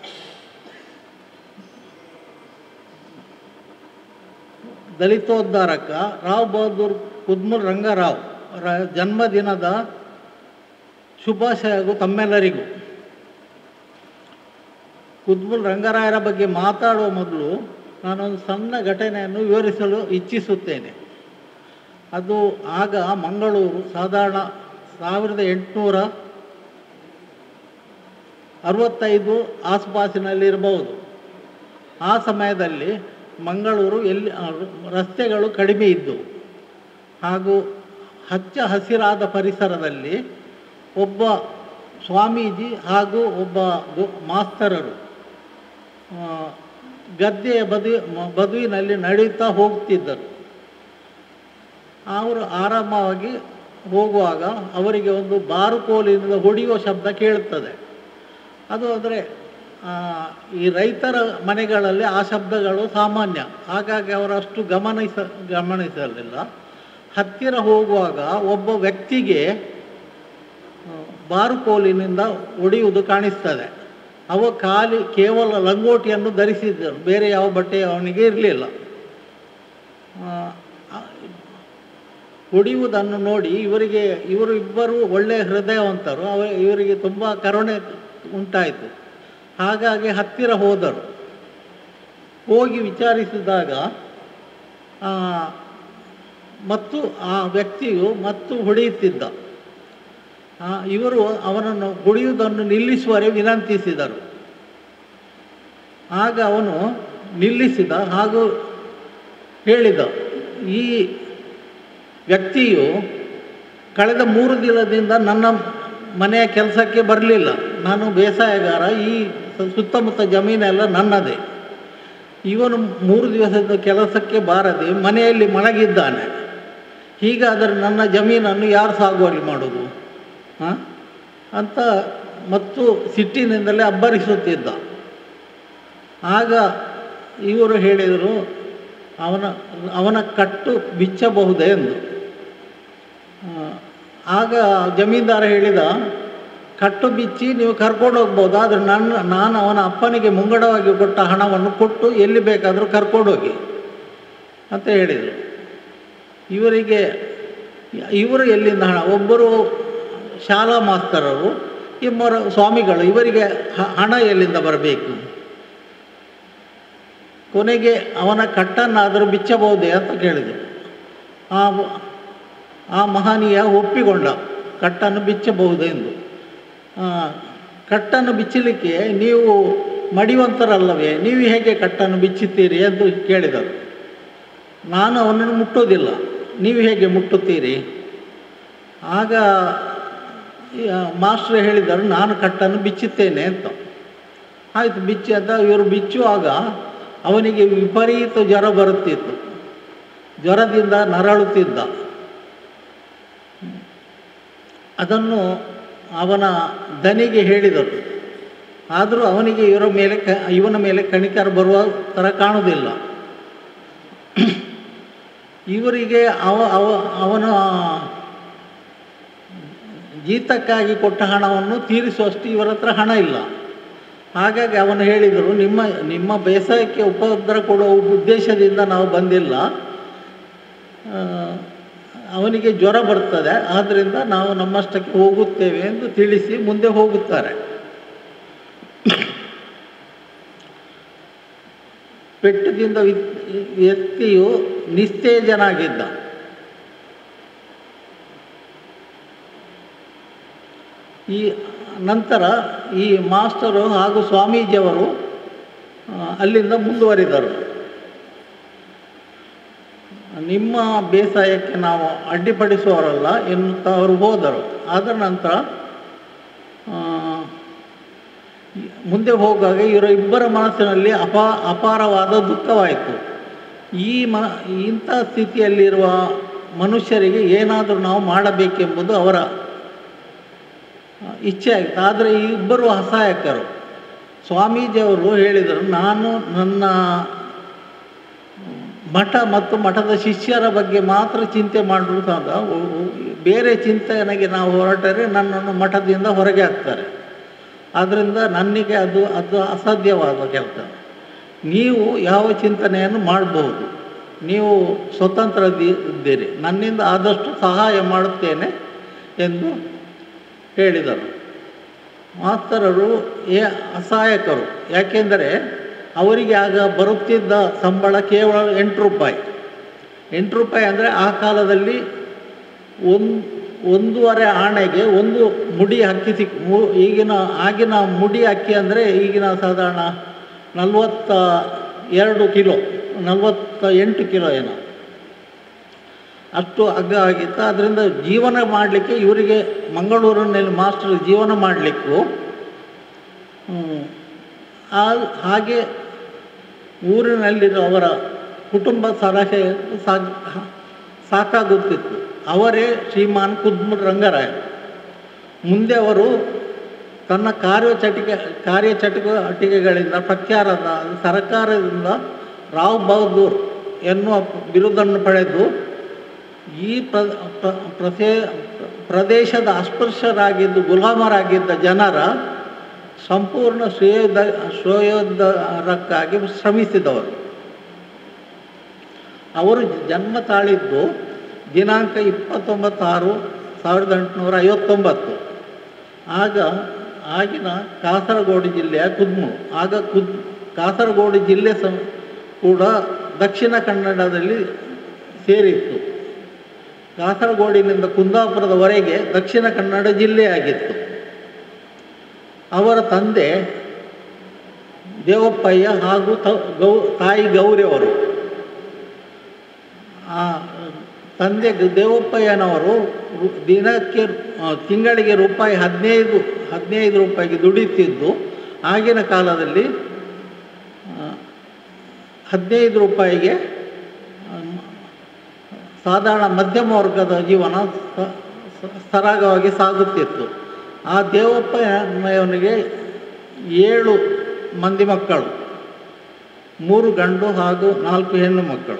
ದಲಿತೋದ್ಧಾರಕ ರಾವ್ ಬಹದ್ದೂರ್ ಕುದ್ಮುಲ್ ರಂಗರಾವ್ ಅವರ ಜನ್ಮದಿನದ ಶುಭಾಶಯವು ತಮ್ಮೆಲ್ಲರಿಗೂ ಕುದ್ಮುಲ್ ರಂಗರಾಯರ ಬಗ್ಗೆ ಮಾತಾಡುವ ಮೊದಲು ನಾನೊಂದು ಸಣ್ಣ ಘಟನೆಯನ್ನು ವಿವರಿಸಲು ಇಚ್ಛಿಸುತ್ತೇನೆ ಅದು ಆಗ ಮಂಗಳೂರು ಸಾಧಾರಣ ಸಾವಿರದ ಎಂಟುನೂರ ಅರವತ್ತೈದು ಆಸುಪಾಸಿನಲ್ಲಿರಬಹುದು ಆ ಸಮಯದಲ್ಲಿ ಮಂಗಳೂರು ಎಲ್ಲಿ ಆ, ರಸ್ತೆಗಳು ಕಡಿಮೆ ಇದ್ದವು ಹಾಗೂ ಹಚ್ಚ ಹಸಿರಾದ ಪರಿಸರದಲ್ಲಿ ಒಬ್ಬ ಸ್ವಾಮೀಜಿ ಹಾಗೂ ಒಬ್ಬ ಗು- ಮಾಸ್ತರರು ಆ, ಗದ್ದೆಯ ಬದಿ ಮ- ಬದುವಿನಲ್ಲಿ ನಡೆಯುತ್ತಾ ಹೋಗ್ತಿದ್ದರು ಅವರು ಆರಾಮವಾಗಿ ಹೋಗುವಾಗ ಅವರಿಗೆ ಒಂದು ಬಾರುಕೋಲಿನಿಂದ ಹೊಡೆಯುವ ಶಬ್ದ ಕೇಳುತ್ತದೆ ಅದು ಅಂದರೆ ಈ ರೈತರ ಮನೆಗಳಲ್ಲಿ ಆ ಶಬ್ದಗಳು ಸಾಮಾನ್ಯ ಹಾಗಾಗಿ ಅವರಷ್ಟು ಗಮನಿಸ ಗಮನಿಸಲಿಲ್ಲ ಹತ್ತಿರ ಹೋಗುವಾಗ ಒಬ್ಬ ವ್ಯಕ್ತಿಗೆ ಆ, ಬಾರುಕೋಲಿನಿಂದ ಹೊಡೆಯುವುದು ಕಾಣಿಸ್ತದೆ ಅವ ಖಾಲಿ ಕೇವಲ ಲಂಗೋಟಿಯನ್ನು ಧರಿಸಿದ್ದರು ಬೇರೆ ಯಾವ ಬಟ್ಟೆ ಅವನಿಗೆ ಇರಲಿಲ್ಲ ಹೊಡೆಯುವುದನ್ನು ನೋಡಿ ಇವರಿಗೆ ಇವರು ಇಬ್ಬರು ಒಳ್ಳೆಯ ಹೃದಯವಂತರು ಅವ ಇವರಿಗೆ ತುಂಬ ಕರುಣೆ ಉಂಟಾಯಿತು ಹಾಗಾಗಿ ಹತ್ತಿರ ಹೋದರು ಹೋಗಿ ವಿಚಾರಿಸಿದಾಗ ಆ, ಮತ್ತು ಆ ವ್ಯಕ್ತಿಯು ಮತ್ತು ಹೊಡೆಯುತ್ತಿದ್ದ ಆ, ಇವರು ಅವನನ್ನು ಹೊಡೆಯುವುದನ್ನು ನಿಲ್ಲಿಸುವರೆ ವಿನಂತಿಸಿದರು ಆಗ ಅವನು ನಿಲ್ಲಿಸಿದ ಹಾಗೂ ಹೇಳಿದ ಈ ವ್ಯಕ್ತಿಯು ಕಳೆದ ಮೂರು ದಿನದಿಂದ ನನ್ನ ಮನೆಯ ಕೆಲಸಕ್ಕೆ ಬರಲಿಲ್ಲ ನಾನು ಬೇಸಾಯಗಾರ ಈ ಸು- ಸುತ್ತಮುತ್ತ ಜಮೀನೆಲ್ಲ ನನ್ನದೇ ಇವನು ಮೂರು ದಿವಸದ ಕೆಲಸಕ್ಕೆ ಬಾರದೆ ಮನೆಯಲ್ಲಿ ಮಲಗಿದ್ದಾನೆ ಹೀಗಾದರೆ ನನ್ನ ಜಮೀನನ್ನು ಯಾರು ಸಾಗುವಳಿ ಮಾಡೋದು ಹಾಂ ಅಂತ ಮತ್ತು ಸಿಟ್ಟಿನಿಂದಲೇ ಅಬ್ಬರಿಸುತ್ತಿದ್ದ ಆಗ ಇವರು ಹೇಳಿದರು ಅವನ ಅವನ ಕಟ್ಟು ಬಿಚ್ಚಬಹುದೇ ಎಂದು ಆ, ಆಗ ಜಮೀನ್ದಾರ ಹೇಳಿದ ಕಟ್ಟು ಬಿಚ್ಚಿ ನೀವು ಕರ್ಕೊಂಡು ಹೋಗ್ಬೋದು ಆದರೆ ನನ್ನ ನಾನು ಅವನ ಅಪ್ಪನಿಗೆ ಮುಂಗಡವಾಗಿ ಕೊಟ್ಟ ಹಣವನ್ನು ಕೊಟ್ಟು ಎಲ್ಲಿ ಬೇಕಾದರೂ ಕರ್ಕೊಂಡೋಗಿ ಅಂತ ಹೇಳಿದರು ಇವರಿಗೆ ಇವರು ಎಲ್ಲಿಂದ ಹಣ ಒಬ್ಬರು ಶಾಲಾ ಮಾಸ್ತರರು ಇಬ್ಬರು ಸ್ವಾಮಿಗಳು ಇವರಿಗೆ ಹ- ಹಣ ಎಲ್ಲಿಂದ ಬರಬೇಕು ಕೊನೆಗೆ ಅವನ ಕಟ್ಟನ್ನಾದರೂ ಬಿಚ್ಚಬಹುದೇ ಅಂತ ಕೇಳಿದರು ಆ ಆ ಮಹನೀಯ ಒಪ್ಪಿಕೊಂಡ ಕಟ್ಟನ್ನು ಬಿಚ್ಚಬಹುದೆಂದು ಆ, ಕಟ್ಟನ್ನು ಬಿಚ್ಚಲಿಕ್ಕೆ ನೀವು ಮಡಿವಂತರಲ್ಲವೇ ನೀವು ಹೇಗೆ ಕಟ್ಟನ್ನು ಬಿಚ್ಚುತ್ತೀರಿ ಎಂದು ಕೇಳಿದರು ನಾನು ಅವನನ್ನು ಮುಟ್ಟೋದಿಲ್ಲ ನೀವು ಹೇಗೆ ಮುಟ್ಟುತ್ತೀರಿ ಆಗ ಈ, ಆ, ಮಾಸ್ಟ್ರು ಹೇಳಿದರು ನಾನು ಕಟ್ಟನ್ನು ಬಿಚ್ಚುತ್ತೇನೆ ಅಂತ ಆಯಿತು ಬಿಚ್ಚಿ ಅಂತ ಇವರು ಬಿಚ್ಚುವಾಗ ಅವನಿಗೆ ವಿಪರೀತ ಜ್ವರ ಬರುತ್ತಿತ್ತು ಜ್ವರದಿಂದ ನರಳುತ್ತಿದ್ದ ಅದನ್ನು ಅವನ ದನಿಗೆ ಹೇಳಿದರು ಆದರೂ ಅವನಿಗೆ ಇವರ ಮೇಲೆ ಕ ಇವನ ಮೇಲೆ ಕಣಿಕರ ಬರುವ ಥರ ಕಾಣುವುದಿಲ್ಲ ಇವರಿಗೆ ಅವ ಅವ ಅವನ ಜೀತಕ್ಕಾಗಿ ಕೊಟ್ಟ ಹಣವನ್ನು ತೀರಿಸುವಷ್ಟು ಇವರ ಹತ್ರ ಹಣ ಇಲ್ಲ ಹಾಗಾಗಿ ಅವನು ಹೇಳಿದರು ನಿಮ್ಮ ನಿಮ್ಮ ಬೇಸಾಯಕ್ಕೆ ಉಪದ್ರ ಕೊಡುವ ಉದ್ದೇಶದಿಂದ ನಾವು ಬಂದಿಲ್ಲ ಆ, ಅವನಿಗೆ ಜ್ವರ ಬರ್ತದೆ ಆದ್ದರಿಂದ ನಾವು ನಮ್ಮಷ್ಟಕ್ಕೆ ಹೋಗುತ್ತೇವೆ ಎಂದು ತಿಳಿಸಿ ಮುಂದೆ ಹೋಗುತ್ತಾರೆ ಪೆಟ್ಟದಿಂದ ವಿ- ವ್ಯಕ್ತಿಯು ನಿಸ್ತೇಜನಾಗಿದ್ದ ಈ ನಂತರ ಈ ಮಾಸ್ಟರು ಹಾಗೂ ಸ್ವಾಮೀಜಿಯವರು ಆ, ಅಲ್ಲಿಂದ ಮುಂದುವರಿದರು ನಿಮ್ಮ ಬೇಸಾಯಕ್ಕೆ ನಾವು ಅಡ್ಡಿಪಡಿಸುವವರಲ್ಲ ಎನ್ನುತ್ತಾ ಅವರು ಹೋದರು ಅದರ ನಂತರ ಆ, ಮುಂದೆ ಹೋಗುವಾಗ ಇವರ ಇಬ್ಬರ ಮನಸ್ಸಿನಲ್ಲಿ ಅಪಾ ಅಪಾರವಾದ ದುಃಖವಾಯಿತು ಈ ಮ ಇಂಥ ಸ್ಥಿತಿಯಲ್ಲಿರುವ ಮನುಷ್ಯರಿಗೆ ಏನಾದರೂ ನಾವು ಮಾಡಬೇಕೆಂಬುದು ಅವರ ಆ, ಇಚ್ಛೆ ಆಯಿತು ಆದರೆ ಈ ಇಬ್ಬರು ಅಸಹಾಯಕರು ಸ್ವಾಮೀಜಿಯವರು ಹೇಳಿದರು ನಾನು ನನ್ನ ಮಠ ಮತ್ತು ಮಠದ ಶಿಷ್ಯರ ಬಗ್ಗೆ ಮಾತ್ರ ಚಿಂತೆ ಮಾಡುವುದಾದ ಬೇರೆ ಚಿಂತನೆಗೆ ನಾವು ಹೊರಟರೆ ನನ್ನನ್ನು ಮಠದಿಂದ ಹೊರಗೆ ಹಾಕ್ತಾರೆ ಆದ್ದರಿಂದ ನನಗೆ ಅದು ಅದು ಅಸಾಧ್ಯವಾದ ಕೆಲಸ ನೀವು ಯಾವ ಚಿಂತನೆಯನ್ನು ಮಾಡಬಹುದು ನೀವು ಸ್ವತಂತ್ರ ದಿ- ಇದ್ದೀರಿ ನನ್ನಿಂದ ಆದಷ್ಟು ಸಹಾಯ ಮಾಡುತ್ತೇನೆ ಎಂದು ಹೇಳಿದರು ಮಾಸ್ತರರು ಏ ಅಸಹಾಯಕರು ಯಾಕೆಂದರೆ ಅವರಿಗೆ ಆಗ ಬರುತ್ತಿದ್ದ ಸಂಬಳ ಕೇವಲ ಎಂಟು ರೂಪಾಯಿ ಎಂಟು ರೂಪಾಯಿ ಅಂದರೆ ಆ ಕಾಲದಲ್ಲಿ ಒಂದು ಒಂದೂವರೆ ಆಣೆಗೆ ಒಂದು ಮುಡಿ ಅಕ್ಕಿ ಸಿಕ್ ಮು- ಈಗಿನ ಆಗಿನ ಮುಡಿ ಅಕ್ಕಿ ಅಂದರೆ ಈಗಿನ ಸಾಧಾರಣ ನಲವತ್ತ ಎರಡು ಕಿಲೋ ನಲವತ್ತ ಎಂಟು ಕಿಲೋ ಏನೋ ಅಷ್ಟು ಅಗ್ಗ ಆಗಿತ್ತು ಅದರಿಂದ ಜೀವನ ಮಾಡಲಿಕ್ಕೆ ಇವರಿಗೆ ಮಂಗಳೂರಿನಲ್ಲಿ ಮಾಸ್ಟರ್ ಜೀವನ ಮಾಡಲಿಕ್ಕೂ ಹ್ಮ್, ಆ- ಹಾಗೆ ಊರಿನಲ್ಲಿರೋ ಅವರ ಕುಟುಂಬ ಸಲಹೆ ಸಾಗ್ ಸಾಕಾಗುತ್ತಿತ್ತು ಅವರೇ ಶ್ರೀಮಾನ್ ಕುದ್ಮುಡ್ ರಂಗರಾಯ ಮುಂದೆ ಅವರು ತನ್ನ ಕಾರ್ಯಚಟಿಕೆ ಕಾರ್ಯಚಟುವಟಿಕೆಗಳಿಂದ ಪ್ರಖ್ಯಾರದ ಸರ್ಕಾರದಿಂದ ರಾವ್ ಬಹದ್ದೂರ್ ಎನ್ನುವ ಬಿರುದನ್ನು ಪಡೆದು ಈ ಪ್ರ ಪ್ರ- ಪ್ರದೇ ಪ್ರದೇಶದ ಅಸ್ಪೃಶ್ಯರಾಗಿದ್ದು ಗುಲಾಮರಾಗಿದ್ದ ಜನರ ಸಂಪೂರ್ಣ ಶ್ರೇಯೋದ ಶ್ರೇಯೋದ್ಧಾರಕ್ಕಾಗಿ ಶ್ರಮಿಸಿದವರು ಅವರು ಜನ್ಮ ತಾಳಿದ್ದು ದಿನಾಂಕ ಇಪ್ಪತ್ತೊಂಬತ್ತಾರು ಸಾವಿರದ ಎಂಟುನೂರ ಐವತ್ತೊಂಬತ್ತು ಆಗ ಆಗಿನ ಕಾಸರಗೋಡು ಜಿಲ್ಲೆಯ ಕುದ್ಮು ಆಗ ಕುದ್ ಕಾಸರಗೋಡು ಜಿಲ್ಲೆ ಸ ಕೂಡ ದಕ್ಷಿಣ ಕನ್ನಡದಲ್ಲಿ ಸೇರಿತ್ತು ಕಾಸರಗೋಡಿನಿಂದ ಕುಂದಾಪುರದವರೆಗೆ ದಕ್ಷಿಣ ಕನ್ನಡ ಜಿಲ್ಲೆಯಾಗಿತ್ತು ಅವರ ತಂದೆ ದೇವಪ್ಪಯ್ಯ ಹಾಗೂ ತ- ಗೌ ತಾಯಿ ಗೌರಿ ಅವರು ಆ ತಂದೆ ಗ- ದೇವಪ್ಪಯ್ಯನವರು ರು- ದಿನಕ್ಕೆ ಆ, ತಿಂಗಳಿಗೆ ರೂಪಾಯಿ ಹದಿನೈದು ಹದಿನೈದು ರೂಪಾಯಿಗೆ ದುಡಿತಿದ್ದು ಆಗಿನ ಕಾಲದಲ್ಲಿ ಆ, ಹದಿನೈದು ರೂಪಾಯಿಗೆ ಆ, ಸಾಧಾರಣ ಮಧ್ಯಮ ವರ್ಗದ ಜೀವನ ಸ- ಸ- ಸರಾಗವಾಗಿ ಸಾಗುತ್ತಿತ್ತು ಆ ದೇವಪ್ಪಯ್ಯನಿಗೆ ಏಳು ಮಂದಿ ಮಕ್ಕಳು ಮೂರು ಗಂಡು ಹಾಗೂ ನಾಲ್ಕು ಹೆಣ್ಣು ಮಕ್ಕಳು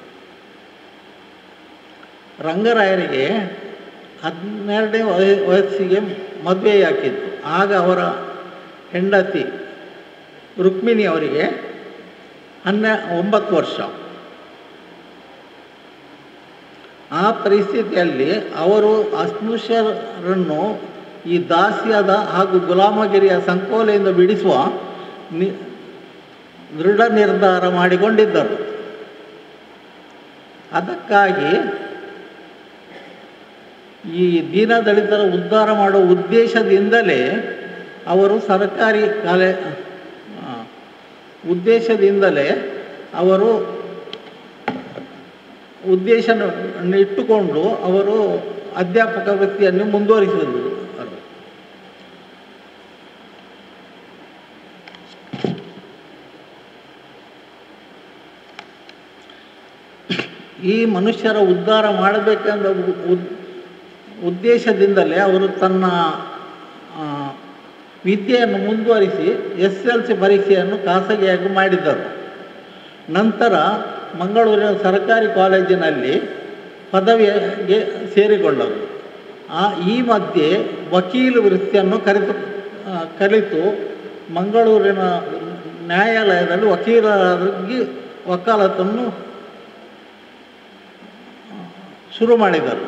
ರಂಗರಾಯರಿಗೆ ಹನ್ನೆರಡನೇ ವಯ ವಯಸ್ಸಿಗೆ ಮದುವೆಯಾಕಿತ್ತು ಆಗ ಅವರ ಹೆಂಡತಿ ರುಕ್ಮಿಣಿ ಅವರಿಗೆ ಹನ್ನೆ ಒಂಬತ್ತು ವರ್ಷ ಆ ಪರಿಸ್ಥಿತಿಯಲ್ಲಿ ಅವರು ಅಸ್ಪೃಶ್ಯರನ್ನು ಈ ದಾಸ್ಯದ ಹಾಗೂ ಗುಲಾಮಗಿರಿಯ ಸಂಕೋಲೆಯಿಂದ ಬಿಡಿಸುವ ನಿ ದೃಢ ನಿರ್ಧಾರ ಮಾಡಿಕೊಂಡಿದ್ದರು ಅದಕ್ಕಾಗಿ ಈ ದೀನದಲಿತರ ಉದ್ಧಾರ ಮಾಡುವ ಉದ್ದೇಶದಿಂದಲೇ ಅವರು ಸರ್ಕಾರಿ ಕಾಲೇ ಆ, ಉದ್ದೇಶದಿಂದಲೇ ಅವರು ಉದ್ದೇಶ ಇಟ್ಟುಕೊಂಡು ಅವರು ಅಧ್ಯಾಪಕ ವೃತ್ತಿಯನ್ನು ಮುಂದುವರಿಸಿದರು ಈ ಮನುಷ್ಯರ ಉದ್ಧಾರ ಮಾಡಬೇಕೆಂದ ಉ- ಉದ್- ಉದ್ದೇಶದಿಂದಲೇ ಅವರು ತನ್ನ ಆ, ವಿದ್ಯೆಯನ್ನು ಮುಂದುವರಿಸಿ ಎಸ್ ಎಲ್ ಸಿ ಪರೀಕ್ಷೆಯನ್ನು ಖಾಸಗಿಯಾಗಿ ಮಾಡಿದರು ನಂತರ ಮಂಗಳೂರಿನ ಸರ್ಕಾರಿ ಕಾಲೇಜಿನಲ್ಲಿ ಪದವಿಗೆ ಸೇರಿಕೊಂಡರು ಆ ಈ ಮಧ್ಯೆ ವಕೀಲ ವೃತ್ತಿಯನ್ನು ಕಲಿತು ಆ, ಕಲಿತು ಮಂಗಳೂರಿನ ನ್ಯಾಯಾಲಯದಲ್ಲಿ ವಕೀಲರಾಗಿ ವಕಾಲತನ್ನು ಶುರು ಮಾಡಿದರು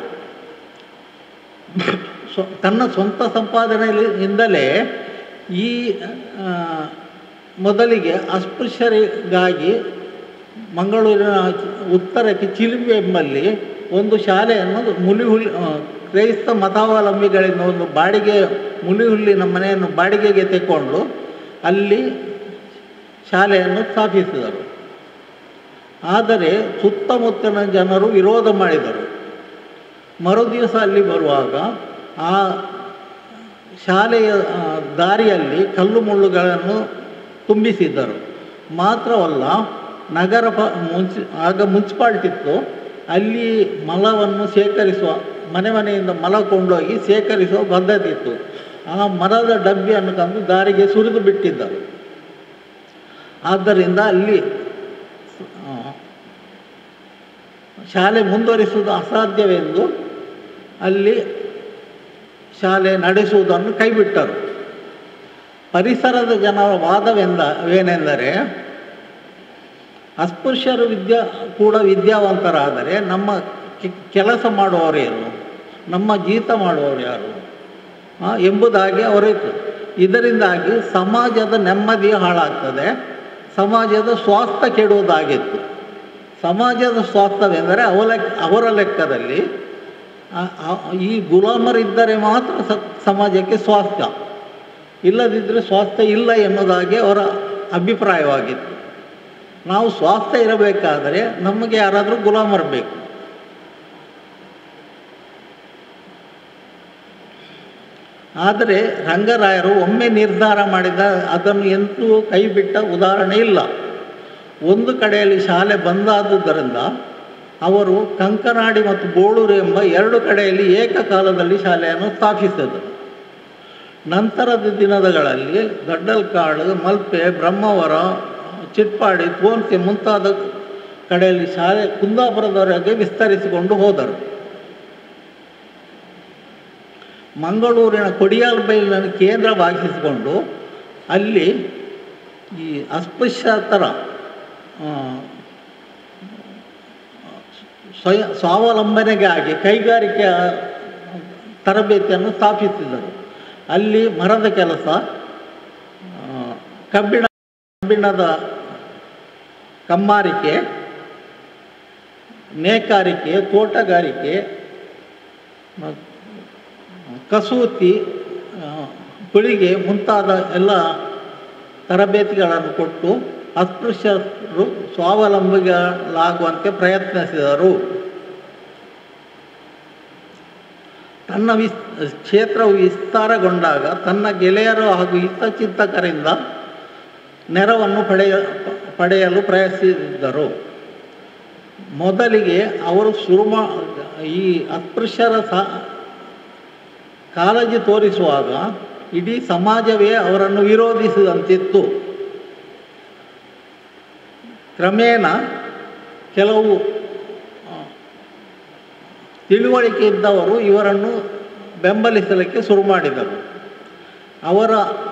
ಸ್ವ ತನ್ನ ಸ್ವಂತ ಸಂಪಾದನೆಯಿಂದಲೇ ಈ ಆ, ಮೊದಲಿಗೆ ಅಸ್ಪೃಶ್ಯರಿಗಾಗಿ ಮಂಗಳೂರಿನ ಉತ್ತರಕ್ಕೆ ಚಿಲುಮೆ ಎಂಬಲ್ಲಿ ಒಂದು ಶಾಲೆಯನ್ನು ಮುಲಿಹುಲ್ ಆ, ಕ್ರೈಸ್ತ ಮತಾವಲಂಬಿಗಳಿಂದ ಒಂದು ಬಾಡಿಗೆ ಮುಲಿಹುಲ್ಲಿನ ಮನೆಯನ್ನು ಬಾಡಿಗೆಗೆ ತೆಕ್ಕೊಂಡು ಅಲ್ಲಿ ಶಾಲೆಯನ್ನು ಸ್ಥಾಪಿಸಿದರು ಆದರೆ ಸುತ್ತಮುತ್ತಲಿನ ಜನರು ವಿರೋಧ ಮಾಡಿದರು ಮರುದಿವಸ ಅಲ್ಲಿ ಬರುವಾಗ ಆ ಶಾಲೆಯ ಆ, ದಾರಿಯಲ್ಲಿ ಕಲ್ಲು ಮುಳ್ಳುಗಳನ್ನು ತುಂಬಿಸಿದ್ದರು ಮಾತ್ರವಲ್ಲ ನಗರ ಪ ಮುನ್ಸಿ ಆಗ ಮುನ್ಸಿಪಾಲ್ಟಿ ಇತ್ತು ಅಲ್ಲಿ ಮಲವನ್ನು ಶೇಖರಿಸುವ ಮನೆ ಮನೆಯಿಂದ ಮಲ ಕೊಂಡೋಗಿ ಸೇಕರಿಸುವ ಪದ್ಧತಿ ಇತ್ತು ಆ ಮರದ ಡಬ್ಬಿಯನ್ನು ತಂದು ದಾರಿಗೆ ಸುರಿದು ಬಿಟ್ಟಿದ್ದರು ಆದ್ದರಿಂದ ಅಲ್ಲಿ ಆ, ಶಾಲೆ ಮುಂದುವರಿಸುವುದು ಅಸಾಧ್ಯವೆಂದು ಅಲ್ಲಿ ಶಾಲೆ ನಡೆಸುವುದನ್ನು ಕೈಬಿಟ್ಟರು ಪರಿಸರದ ಜನರ ವಾದವೆಂದ ಏನೆಂದರೆ ಅಸ್ಪೃಶ್ಯರು ವಿದ್ಯಾ ಕೂಡ ವಿದ್ಯಾವಂತರಾದರೆ ನಮ್ಮ ಕೆ- ಕೆಲಸ ಮಾಡುವವರು ಯಾರು ನಮ್ಮ ಜೀತ ಮಾಡುವವರು ಯಾರು ಆ, ಎಂಬುದಾಗಿ ಅವರಿತ್ತು ಇದರಿಂದಾಗಿ ಸಮಾಜದ ನೆಮ್ಮದಿ ಹಾಳಾಗ್ತದೆ ಸಮಾಜದ ಸ್ವಾಸ್ಥ್ಯ ಕೆಡುವುದಾಗಿತ್ತು ಸಮಾಜದ ಸ್ವಾಸ್ಥ್ಯವೆಂದರೆ ಅವಲ ಅವರ ಲೆಕ್ಕದಲ್ಲಿ ಆ- ಆ- ಈ ಗುಲಾಮರಿದ್ದರೆ ಮಾತ್ರ ಸ ಸಮಾಜಕ್ಕೆ ಸ್ವಾಸ್ಥ್ಯ ಇಲ್ಲದಿದ್ದರೆ ಸ್ವಾಸ್ಥ್ಯ ಇಲ್ಲ ಎನ್ನುವುದಾಗಿ ಅವರ ಅಭಿಪ್ರಾಯವಾಗಿತ್ತು ನಾವು ಸ್ವಾಸ್ಥ್ಯ ಇರಬೇಕಾದರೆ ನಮಗೆ ಯಾರಾದರೂ ಗುಲಾಮರು ಬೇಕು ಆದರೆ ರಂಗರಾಯರು ಒಮ್ಮೆ ನಿರ್ಧಾರ ಮಾಡಿದ ಅದನ್ನು ಎಂದೂ ಕೈ ಬಿಟ್ಟ ಉದಾಹರಣೆ ಇಲ್ಲ ಒಂದು ಕಡೆಯಲ್ಲಿ ಶಾಲೆ ಬಂದಾದುದರಿಂದ ಅವರು ಕಂಕನಾಡಿ ಮತ್ತು ಬೋಳೂರು ಎಂಬ ಎರಡು ಕಡೆಯಲ್ಲಿ ಏಕಕಾಲದಲ್ಲಿ ಶಾಲೆಯನ್ನು ಸ್ಥಾಪಿಸಿದರು ನಂತರದ ದಿನಗಳಲ್ಲಿ ದೊಡ್ಡಲ್ಕಾಡು ಮಲ್ಪೆ ಬ್ರಹ್ಮಾವರ ಚಿಟ್ಪಾಡಿ ತೋನ್ಸೆ ಮುಂತಾದ ಕಡೆಯಲ್ಲಿ ಶಾಲೆ ಕುಂದಾಪುರದವರೆಗೆ ವಿಸ್ತರಿಸಿಕೊಂಡು ಹೋದರು ಮಂಗಳೂರಿನ ಕೊಡಿಯಾಲ್ಬೈಲನ್ನು ಕೇಂದ್ರವಾಗಿಸಿಕೊಂಡು ಅಲ್ಲಿ ಈ ಅಸ್ಪೃಶ್ಯತರ ಆ, ಸ್ವಯ ಸ್ವಾವಲಂಬನೆಗಾಗಿ ಕೈಗಾರಿಕೆಯ ತರಬೇತಿಯನ್ನು ಸ್ಥಾಪಿಸಿದರು ಅಲ್ಲಿ ಮರದ ಕೆಲಸ ಆ, ಕಬ್ಬಿಣ ಕಬ್ಬಿಣದ ಕಮ್ಮಾರಿಕೆ ನೇಕಾರಿಕೆ ತೋಟಗಾರಿಕೆ ಮತ್ತು ಕಸೂತಿ ಆ, ಕುಳಿಗೆ ಮುಂತಾದ ಎಲ್ಲ ತರಬೇತಿಗಳನ್ನು ಕೊಟ್ಟು ಅಸ್ಪೃಶ್ಯರು ಸ್ವಾವಲಂಬಿಗಳಾಗುವಂತೆ ಪ್ರಯತ್ನಿಸಿದರು ತನ್ನ ವಿಸ್ ಕ್ಷೇತ್ರವು ವಿಸ್ತಾರಗೊಂಡಾಗ ತನ್ನ ಗೆಳೆಯರು ಹಾಗೂ ಹಿತಚಿಂತಕರಿಂದ ನೆರವನ್ನು ಪಡೆಯ ಪಡೆಯಲು ಪ್ರಯತ್ನಿಸಿದ್ದರು ಮೊದಲಿಗೆ ಅವರು ಶುರು ಮಾ ಈ ಅಸ್ಪೃಶ್ಯರ ಸಾ ಕಾಳಜಿ ತೋರಿಸುವಾಗ ಇಡೀ ಸಮಾಜವೇ ಅವರನ್ನು ವಿರೋಧಿಸಿದಂತಿತ್ತು ಕ್ರಮೇಣ ಕೆಲವು ಆ, ತಿಳುವಳಿಕೆ ಇದ್ದವರು ಇವರನ್ನು ಬೆಂಬಲಿಸಲಿಕ್ಕೆ ಶುರು ಮಾಡಿದರು ಅವರ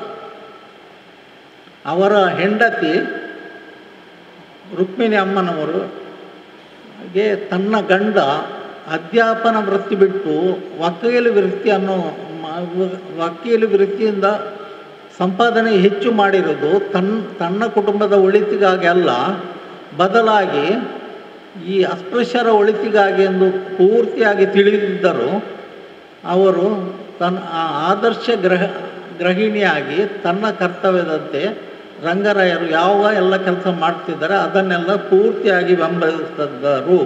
ಅವರ ಹೆಂಡತಿ ರುಕ್ಮಿಣಿ ಅಮ್ಮನವರು ಗೆ ತನ್ನ ಗಂಡ ಅಧ್ಯಾಪನ ವೃತ್ತಿ ಬಿಟ್ಟು ವಕೀಲ ವೃತ್ತಿಯನ್ನು ಮ- ವ- ವಕೀಲ ವೃತ್ತಿಯಿಂದ ಸಂಪಾದನೆ ಹೆಚ್ಚು ಮಾಡಿರೋದು ತನ್ನ ತನ್ನ ಕುಟುಂಬದ ಒಳಿತಿಗಾಗಿ ಅಲ್ಲ ಬದಲಾಗಿ ಈ ಅಸ್ಪೃಶ್ಯರ ಒಳಿತಿಗಾಗಿ ಎಂದು ಪೂರ್ತಿಯಾಗಿ ತಿಳಿದಿದ್ದರು ಅವರು ತನ್ನ ಆ ಆದರ್ಶ ಗ್ರಹ ಗೃಹಿಣಿಯಾಗಿ ತನ್ನ ಕರ್ತವ್ಯದಂತೆ ರಂಗರಾಯರು ಯಾವ ಎಲ್ಲ ಕೆಲಸ ಮಾಡ್ತಿದ್ದಾರೆ ಅದನ್ನೆಲ್ಲ ಪೂರ್ತಿಯಾಗಿ ಬೆಂಬಲಿಸಿದ್ದರು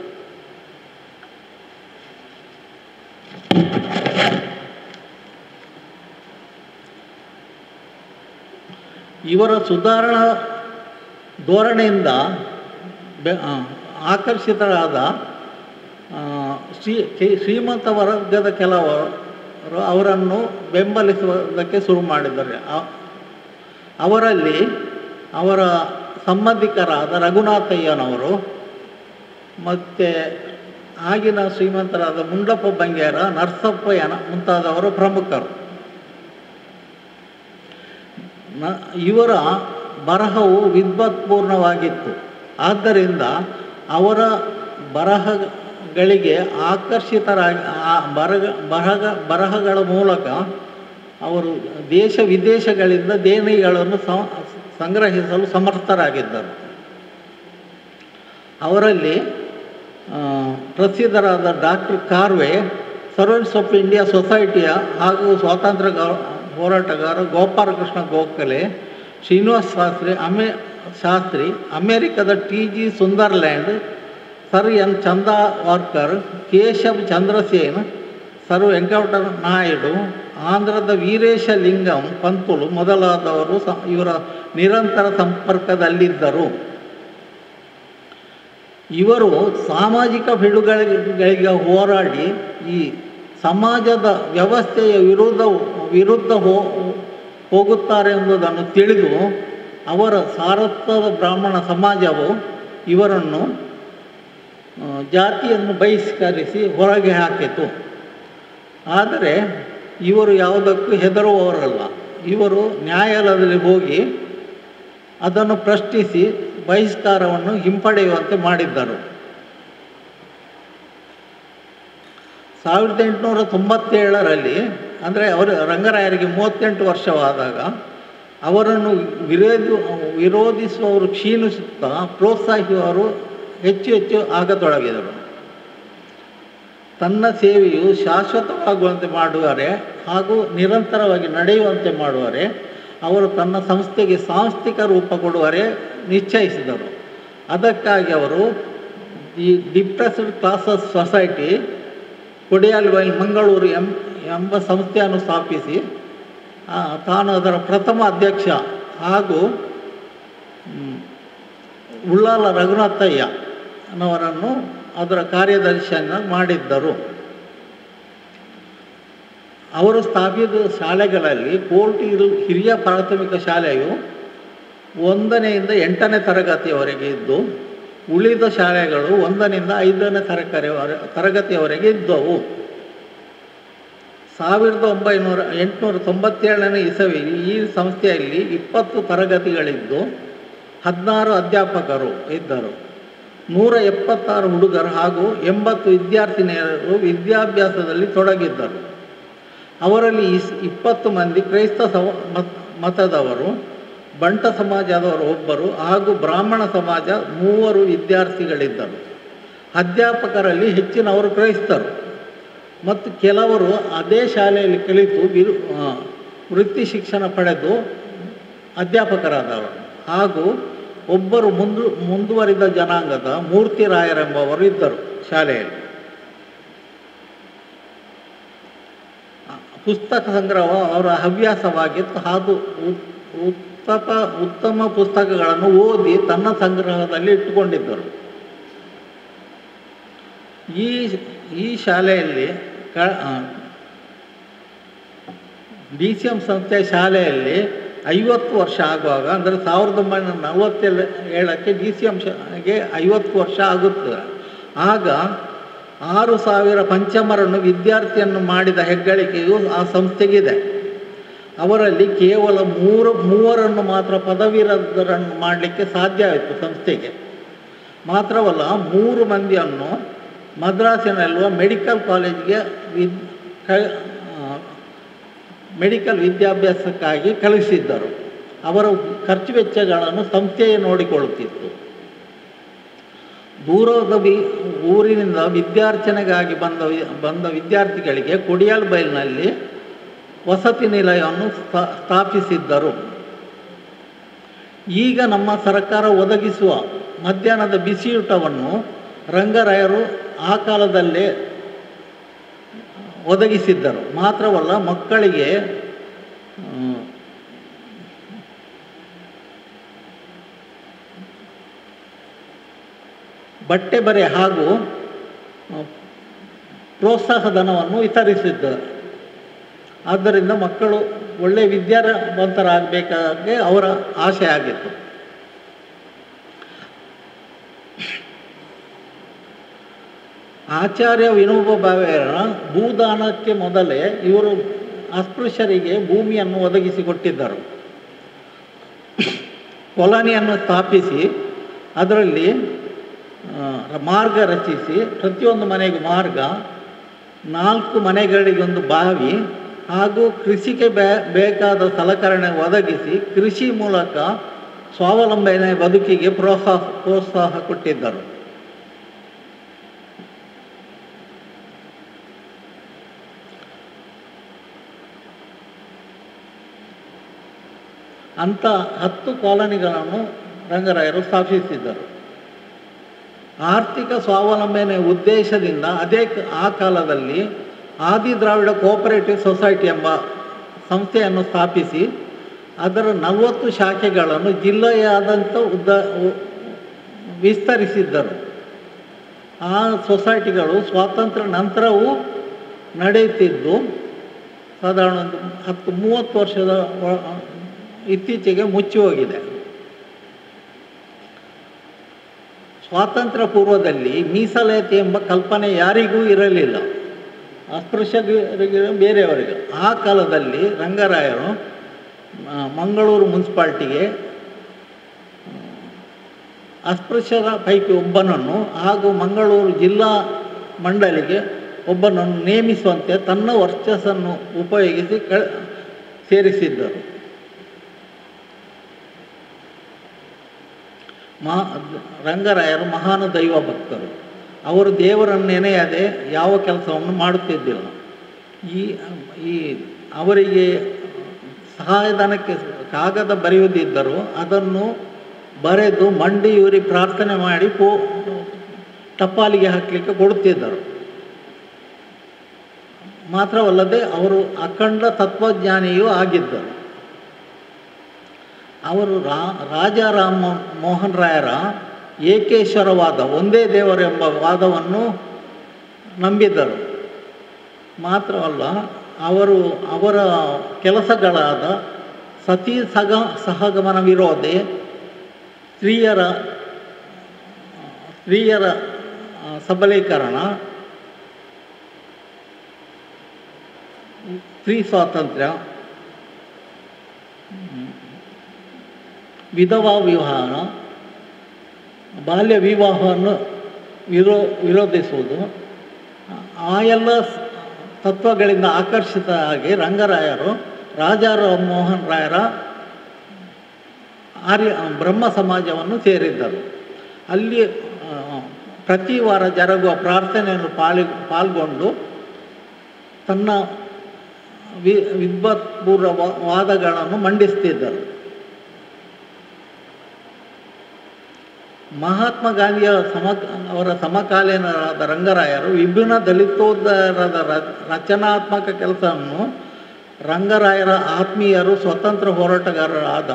ಇವರ ಸುಧಾರಣಾ ಧೋರಣೆಯಿಂದ ಬೆ ಆ, ಆಕರ್ಷಿತರಾದ ಆ, ಶ್ರೀ ಶ್ರೀ- ಶ್ರೀಮಂತ ವರ್ಗದ ಕೆಲವರು ಅವರನ್ನು ಬೆಂಬಲಿಸುವುದಕ್ಕೆ ಶುರು ಮಾಡಿದ್ದಾರೆ ಆ- ಅವರಲ್ಲಿ ಅವರ ಸಂಬಂಧಿಕರಾದ ರಘುನಾಥಯ್ಯನವರು ಮತ್ತು ಆಗಿನ ಶ್ರೀಮಂತರಾದ ಮುಂಡಪ್ಪ ಬಂಗೇರ ನರಸಪ್ಪಯ್ಯನ ಮುಂತಾದವರು ಪ್ರಮುಖರು ನ ಇವರ ಬರಹವು ವಿದ್ವತ್ಪೂರ್ಣವಾಗಿತ್ತು ಆದ್ದರಿಂದ ಅವರ ಬರಹಗಳಿಗೆ ಆಕರ್ಷಿತರಾಗಿ ಆ ಬರಹ ಬರಹ ಬರಹಗಳ ಮೂಲಕ ಅವರು ದೇಶ ವಿದೇಶಗಳಿಂದ ದೇಣಿಗೆಗಳನ್ನು ಸ- ಸಂಗ್ರಹಿಸಲು ಸಮರ್ಥರಾಗಿದ್ದರು ಅವರಲ್ಲಿ ಆ, ಪ್ರಸಿದ್ಧರಾದ doctor Karve servants of India ಸೊಸೈಟಿಯ ಹಾಗೂ ಸ್ವಾತಂತ್ರ್ಯ ಗಾ- ಹೋರಾಟಗಾರ ಗೋಪಾಲಕೃಷ್ಣ ಗೋಖಲೆ ಶ್ರೀನಿವಾಸ್ ಶಾಸ್ತ್ರಿ ಅಮೇ ಶಾಸ್ತ್ರಿ ಅಮೇರಿಕದ T G Sunderland sir N Chandavarkar Keshav Chandrasen sir Venkata Naidu ಆಂಧ್ರದ ವೀರೇಶ ಲಿಂಗಂ ಪಂತುಲು ಮೊದಲಾದವರು ಸ ಇವರ ನಿರಂತರ ಸಂಪರ್ಕದಲ್ಲಿದ್ದರು ಇವರು ಸಾಮಾಜಿಕ ಪಿಡುಗಳಿಗೆ ಹೋರಾಡಿ ಈ ಸಮಾಜದ ವ್ಯವಸ್ಥೆಯ ವಿರುದ್ಧ ವಿರುದ್ಧ ಹೋ ಹೋಗುತ್ತಾರೆ ಎಂಬುದನ್ನು ತಿಳಿದು ಅವರ ಸಾರತ್ವದ ಬ್ರಾಹ್ಮಣ ಸಮಾಜವು ಇವರನ್ನು ಆ, ಜಾತಿಯನ್ನು ಬಹಿಷ್ಕರಿಸಿ ಹೊರಗೆ ಹಾಕಿತು ಆದರೆ ಇವರು ಯಾವುದಕ್ಕೂ ಹೆದರುವವರಲ್ಲ ಇವರು ನ್ಯಾಯಾಲಯದಲ್ಲಿ ಹೋಗಿ ಅದನ್ನು ಪ್ರಶ್ನಿಸಿ ಬಹಿಷ್ಕಾರವನ್ನು ಹಿಂಪಡೆಯುವಂತೆ ಮಾಡಿದ್ದರು ಸಾವಿರದ ಎಂಟುನೂರ ತೊಂಬತ್ತೇಳರಲ್ಲಿ ಅಂದರೆ ಅವರು ರಂಗರಾಯರಿಗೆ ಮೂವತ್ತೆಂಟು ವರ್ಷವಾದಾಗ ಅವರನ್ನು ವಿರೋಧಿ ವಿರೋಧಿಸುವವರು ಕ್ಷೀಣಿಸುತ್ತಾ ಪ್ರೋತ್ಸಾಹಿಸುವವರು ಹೆಚ್ಚು ಹೆಚ್ಚು ಆಗತೊಡಗಿದರು ತನ್ನ ಸೇವೆಯು ಶಾಶ್ವತವಾಗುವಂತೆ ಮಾಡುವರೆ ಹಾಗೂ ನಿರಂತರವಾಗಿ ನಡೆಯುವಂತೆ ಮಾಡುವರೆ ಅವರು ತನ್ನ ಸಂಸ್ಥೆಗೆ ಸಾಂಸ್ಥಿಕ ರೂಪ ಕೊಡುವರೆ ನಿಶ್ಚಯಿಸಿದರು ಅದಕ್ಕಾಗಿ ಅವರು ಈ depressed classes society Kodialbail Mangaluru M ಎಂಬ ಸಂಸ್ಥೆಯನ್ನು ಸ್ಥಾಪಿಸಿ ಆ, ತಾನು ಅದರ ಪ್ರಥಮ ಅಧ್ಯಕ್ಷ ಹಾಗೂ ಮ್, ಉಳ್ಳಾಲ ರಘುನಾಥಯ್ಯ ಅನ್ನೋರನ್ನು ಅದರ ಕಾರ್ಯದರ್ಶಿಯನ್ನು ಮಾಡಿದ್ದರು ಅವರು ಸ್ಥಾಪಿಸಿದ ಶಾಲೆಗಳಲ್ಲಿ ಕೋರ್ಟ್ ಹಿರು- ಹಿರಿಯ ಪ್ರಾಥಮಿಕ ಶಾಲೆಯು ಒಂದನೆಯಿಂದ ಎಂಟನೇ ತರಗತಿಯವರೆಗೆ ಇದ್ದು ಉಳಿದ ಶಾಲೆಗಳು ಒಂದರಿಂದ ಐದನೇ ತರಗತಿಯವರೆ ತರಗತಿಯವರೆಗೆ ಇದ್ದವು ಸಾವಿರದ ಒಂಬೈನೂರ ಎಂಟುನೂರ ತೊಂಬತ್ತೇಳನೇ ಇಸವಿಯಲ್ಲಿ ಈ ಸಂಸ್ಥೆಯಲ್ಲಿ ಇಪ್ಪತ್ತು ತರಗತಿಗಳಿದ್ದು ಹದಿನಾರು ಅಧ್ಯಾಪಕರು ಇದ್ದರು ನೂರ ಎಪ್ಪತ್ತಾರು ಹುಡುಗರು ಹಾಗೂ ಎಂಬತ್ತು ವಿದ್ಯಾರ್ಥಿನಿಯರು ವಿದ್ಯಾಭ್ಯಾಸದಲ್ಲಿ ತೊಡಗಿದ್ದರು ಅವರಲ್ಲಿ ಇಸ್ ಇಪ್ಪತ್ತು ಮಂದಿ ಕ್ರೈಸ್ತ ಸಮ ಮತ್- ಮತದವರು ಬಂಟ ಸಮಾಜದವರು ಒಬ್ಬರು ಹಾಗೂ ಬ್ರಾಹ್ಮಣ ಸಮಾಜ ಮೂವರು ವಿದ್ಯಾರ್ಥಿಗಳಿದ್ದರು ಅಧ್ಯಾಪಕರಲ್ಲಿ ಹೆಚ್ಚಿನವರು ಕ್ರೈಸ್ತರು ಮತ್ತು ಕೆಲವರು ಅದೇ ಶಾಲೆಯಲ್ಲಿ ಕಲಿತು ಬಿರು ಆ, ವೃತ್ತಿ ಶಿಕ್ಷಣ ಪಡೆದು ಅಧ್ಯಾಪಕರಾದವರು ಹಾಗೂ ಒಬ್ಬರು ಮುಂದು ಮುಂದುವರಿದ ಜನಾಂಗದ ಮೂರ್ತಿರಾಯರೆಂಬವರು ಇದ್ದರು ಶಾಲೆಯಲ್ಲಿ ಆ, ಪುಸ್ತಕ ಸಂಗ್ರಹ ಅವರ ಹವ್ಯಾಸವಾಗಿತ್ತು ಹಾಗೂ ಉತ್- ಉತ್ತಮ ಉತ್ತಮ ಪುಸ್ತಕಗಳನ್ನು ಓದಿ ತನ್ನ ಸಂಗ್ರಹದಲ್ಲಿ ಇಟ್ಟುಕೊಂಡಿದ್ದರು ಈ ಈ ಶಾಲೆಯಲ್ಲಿ ಕ ಡಿ ಸಿ ಎಂ ಸಂಸ್ಥೆಯ ಶಾಲೆಯಲ್ಲಿ ಐವತ್ತು ವರ್ಷ ಆಗುವಾಗ ಅಂದರೆ ಸಾವಿರದ ಒಂಬೈನೂರ ನಲವತ್ತೇಳು ಏಳಕ್ಕೆ ಡಿ ಸಿ ಎಂ ಶಾಲೆಗೆ ಐವತ್ತು ವರ್ಷ ಆಗುತ್ತದೆ ಆಗ ಆರು ಸಾವಿರ ಪಂಚಮರನ್ನು ವಿದ್ಯಾರ್ಥಿಯನ್ನು ಮಾಡಿದ ಹೆಗ್ಗಳಿಕೆಯು ಆ ಸಂಸ್ಥೆಗಿದೆ ಅವರಲ್ಲಿ ಕೇವಲ ಮೂರು ಮೂವರನ್ನು ಮಾತ್ರ ಪದವೀಧರನ್ನು ಮಾಡಲಿಕ್ಕೆ ಸಾಧ್ಯ ಆಯಿತು ಸಂಸ್ಥೆಗೆ ಮಾತ್ರವಲ್ಲ ಮೂರು ಮಂದಿಯನ್ನು ಮದ್ರಾಸಿನಲ್ಲಿರುವ ಮೆಡಿಕಲ್ ಕಾಲೇಜಿಗೆ ವಿದ್ ಕ- ಆ, ಮೆಡಿಕಲ್ ವಿದ್ಯಾಭ್ಯಾಸಕ್ಕಾಗಿ ಕಳಿಸಿದ್ದರು ಅವರ ಖರ್ಚು ವೆಚ್ಚಗಳನ್ನು ಸಂಸ್ಥೆಯೇ ನೋಡಿಕೊಳ್ಳುತ್ತಿತ್ತು ದೂರದ ಬಿ ಊರಿನಿಂದ ವಿದ್ಯಾರ್ಚನೆಗಾಗಿ ಬಂದ ವಿ- ಬಂದ ವಿದ್ಯಾರ್ಥಿಗಳಿಗೆ ಕೊಡಿಯಾಲ್ ಬೈಲ್ನಲ್ಲಿ ವಸತಿ ನಿಲಯವನ್ನು ಸ್ಥಾ- ಸ್ಥಾಪಿಸಿದ್ದರು ಈಗ ನಮ್ಮ ಸರ್ಕಾರ ಒದಗಿಸುವ ಮಧ್ಯಾಹ್ನದ ಬಿಸಿಯೂಟವನ್ನು ರಂಗರಾಯರು ಆ ಕಾಲದಲ್ಲೇ ಒದಗಿಸಿದ್ದರು ಮಾತ್ರವಲ್ಲ ಮಕ್ಕಳಿಗೆ ಆ, ಬಟ್ಟೆ ಬರೆ ಹಾಗೂ ಆ, ಪ್ರೋತ್ಸಾಹ ಧನವನ್ನು ವಿತರಿಸಿದ್ದರು ಆದ್ದರಿಂದ ಮಕ್ಕಳು ಒಳ್ಳೆಯ ವಿದ್ಯಾವಂತರಾಗಬೇಕಾಗಿ ಅವರ ಆಸೆ ಆಗಿತ್ತು ಆಚಾರ್ಯ ವಿನೋಬ ಭಾವೆಯರ ಭೂದಾನಕ್ಕೆ ಮೊದಲೇ ಇವರು ಅಸ್ಪೃಶ್ಯರಿಗೆ ಭೂಮಿಯನ್ನು ಒದಗಿಸಿಕೊಟ್ಟಿದ್ದರು ಕೊಲನಿಯನ್ನು ಸ್ಥಾಪಿಸಿ ಅದರಲ್ಲಿ ಆ, ಮಾರ್ಗ ರಚಿಸಿ ಪ್ರತಿಯೊಂದು ಮನೆಗೂ ಮಾರ್ಗ ನಾಲ್ಕು ಮನೆಗಳಿಗೊಂದು ಬಾವಿ ಹಾಗೂ ಕೃಷಿಗೆ ಬೇ ಬೇಕಾದ ಸಲಕರಣೆ ಒದಗಿಸಿ ಕೃಷಿ ಮೂಲಕ ಸ್ವಾವಲಂಬನೆ ಬದುಕಿಗೆ ಪ್ರೋತ್ಸಾಹ ಪ್ರೋತ್ಸಾಹ ಕೊಟ್ಟಿದ್ದರು ಅಂಥ ಹತ್ತು ಕಾಲನಿಗಳನ್ನು ರಂಗರಾಯರು ಸ್ಥಾಪಿಸಿದ್ದರು ಆರ್ಥಿಕ ಸ್ವಾವಲಂಬನೆ ಉದ್ದೇಶದಿಂದ ಅದೇ ಕ- ಆ ಕಾಲದಲ್ಲಿ ಆದಿ ದ್ರಾವಿಡ ಕೋಆಪರೇಟಿವ್ ಸೊಸೈಟಿ ಎಂಬ ಸಂಸ್ಥೆಯನ್ನು ಸ್ಥಾಪಿಸಿ ಅದರ ನಲವತ್ತು ಶಾಖೆಗಳನ್ನು ಜಿಲ್ಲೆಯಾದಂಥ ಉದ್ದ ಉ- ವಿಸ್ತರಿಸಿದ್ದರು ಆ ಸೊಸೈಟಿಗಳು ಸ್ವಾತಂತ್ರ್ಯ ನಂತರವೂ ನಡೆಯುತ್ತಿದ್ದು ಸಾಧಾರಣ ಒಂದು ಹತ್ತು ಮೂವತ್ತು ವರ್ಷದ ಒ- ಇತ್ತೀಚೆಗೆ ಮುಚ್ಚಿ ಹೋಗಿದೆ ಸ್ವಾತಂತ್ರ್ಯ ಪೂರ್ವದಲ್ಲಿ ಮೀಸಲಾತಿ ಎಂಬ ಕಲ್ಪನೆ ಯಾರಿಗೂ ಇರಲಿಲ್ಲ ಅಸ್ಪೃಶ್ಯರಿಗೆ ಬೇರೆಯವರಿಗೆ ಆ ಕಾಲದಲ್ಲಿ ರಂಗರಾಯರು ಆ, ಮಂಗಳೂರು ಮುನ್ಸಿಪಾಲ್ಟಿಗೆ ಅಸ್ಪೃಶ್ಯರ ಪೈಕಿ ಒಬ್ಬನನ್ನು ಹಾಗೂ ಮಂಗಳೂರು ಜಿಲ್ಲಾ ಮಂಡಳಿಗೆ ಒಬ್ಬನನ್ನು ನೇಮಿಸುವಂತೆ ತನ್ನ ವರ್ಚಸ್ಸನ್ನು ಉಪಯೋಗಿಸಿ ಕ ಸೇರಿಸಿದ್ದರು ಮಹಾ ರಂಗರಾಯರು ಮಹಾನ್ ದೈವ ಭಕ್ತರು ಅವರು ದೇವರನ್ನು ನೆನೆಯದೆ ಯಾವ ಕೆಲಸವನ್ನು ಮಾಡುತ್ತಿದ್ದಿಲ್ಲ ಈ ಈ ಅವರಿಗೆ ಸಹಾಯಧನಕ್ಕೆ ಕಾಗದ ಬರೆಯುವುದಿದ್ದರೂ ಅದನ್ನು ಬರೆದು ಮಂಡಿಯೂರಿ ಪ್ರಾರ್ಥನೆ ಮಾಡಿ ಪೋ ಟಪಾಲಿಗೆ ಹಾಕಲಿಕ್ಕೆ ಕೊಡುತ್ತಿದ್ದರು ಮಾತ್ರವಲ್ಲದೆ ಅವರು ಅಖಂಡ ತತ್ವಜ್ಞಾನಿಯೂ ಆಗಿದ್ದರು ಅವರು ರಾ ರಾಜ ರಾಮ ಮೋಹನ್ ರಾಯರ ಏಕೇಶ್ವರವಾದ ಒಂದೇ ದೇವರೆಂಬ ವಾದವನ್ನು ನಂಬಿದ್ದರು ಮಾತ್ರವಲ್ಲ ಅವರು ಅವರ ಕೆಲಸಗಳಾದ ಸತಿ ಸಗ ಸಹಗಮನ ವಿರೋಧಿ ಸ್ತ್ರೀಯರ ಸ್ತ್ರೀಯರ ಆ, ಸಬಲೀಕರಣ ಸ್ತ್ರೀ ಸ್ವಾತಂತ್ರ್ಯ ಹ್ಮ್, ವಿಧವಾ ವಿವಾಹ ಬಾಲ್ಯ ವಿವಾಹವನ್ನು ವಿರೋ ವಿರೋಧಿಸುವುದು ಆ ಎಲ್ಲ ಸ್- ತತ್ವಗಳಿಂದ ಆಕರ್ಷಿತರಾಗಿ ರಂಗರಾಯರು ರಾಜಾ ಮೋಹನ್ ರಾಯರ ಆರ್ಯ ಬ್ರಹ್ಮ ಸಮಾಜವನ್ನು ಸೇರಿದ್ದರು ಅಲ್ಲಿ ಆ, ಪ್ರತಿ ವಾರ ಜರುಗುವ ಪ್ರಾರ್ಥನೆಯನ್ನು ಪಾಲಿ ಪಾಲ್ಗೊಂಡು ತನ್ನ ವಿ ವಿದ್ವತ್ಪೂರ್ವ ವಾ- ವಾದಗಳನ್ನು ಮಂಡಿಸ್ತಿದ್ದರು ಮಹಾತ್ಮ ಗಾಂಧಿಯ ಸಮ ಅವರ ಸಮಕಾಲೀನರಾದ ರಂಗರಾಯರು ವಿಭಿನ್ನ ದಲಿತೋದ್ಧಾರದ ರ- ರಚನಾತ್ಮಕ ಕೆಲಸವನ್ನು ರಂಗರಾಯರ ಆತ್ಮೀಯರು ಸ್ವತಂತ್ರ ಹೋರಾಟಗಾರರಾದ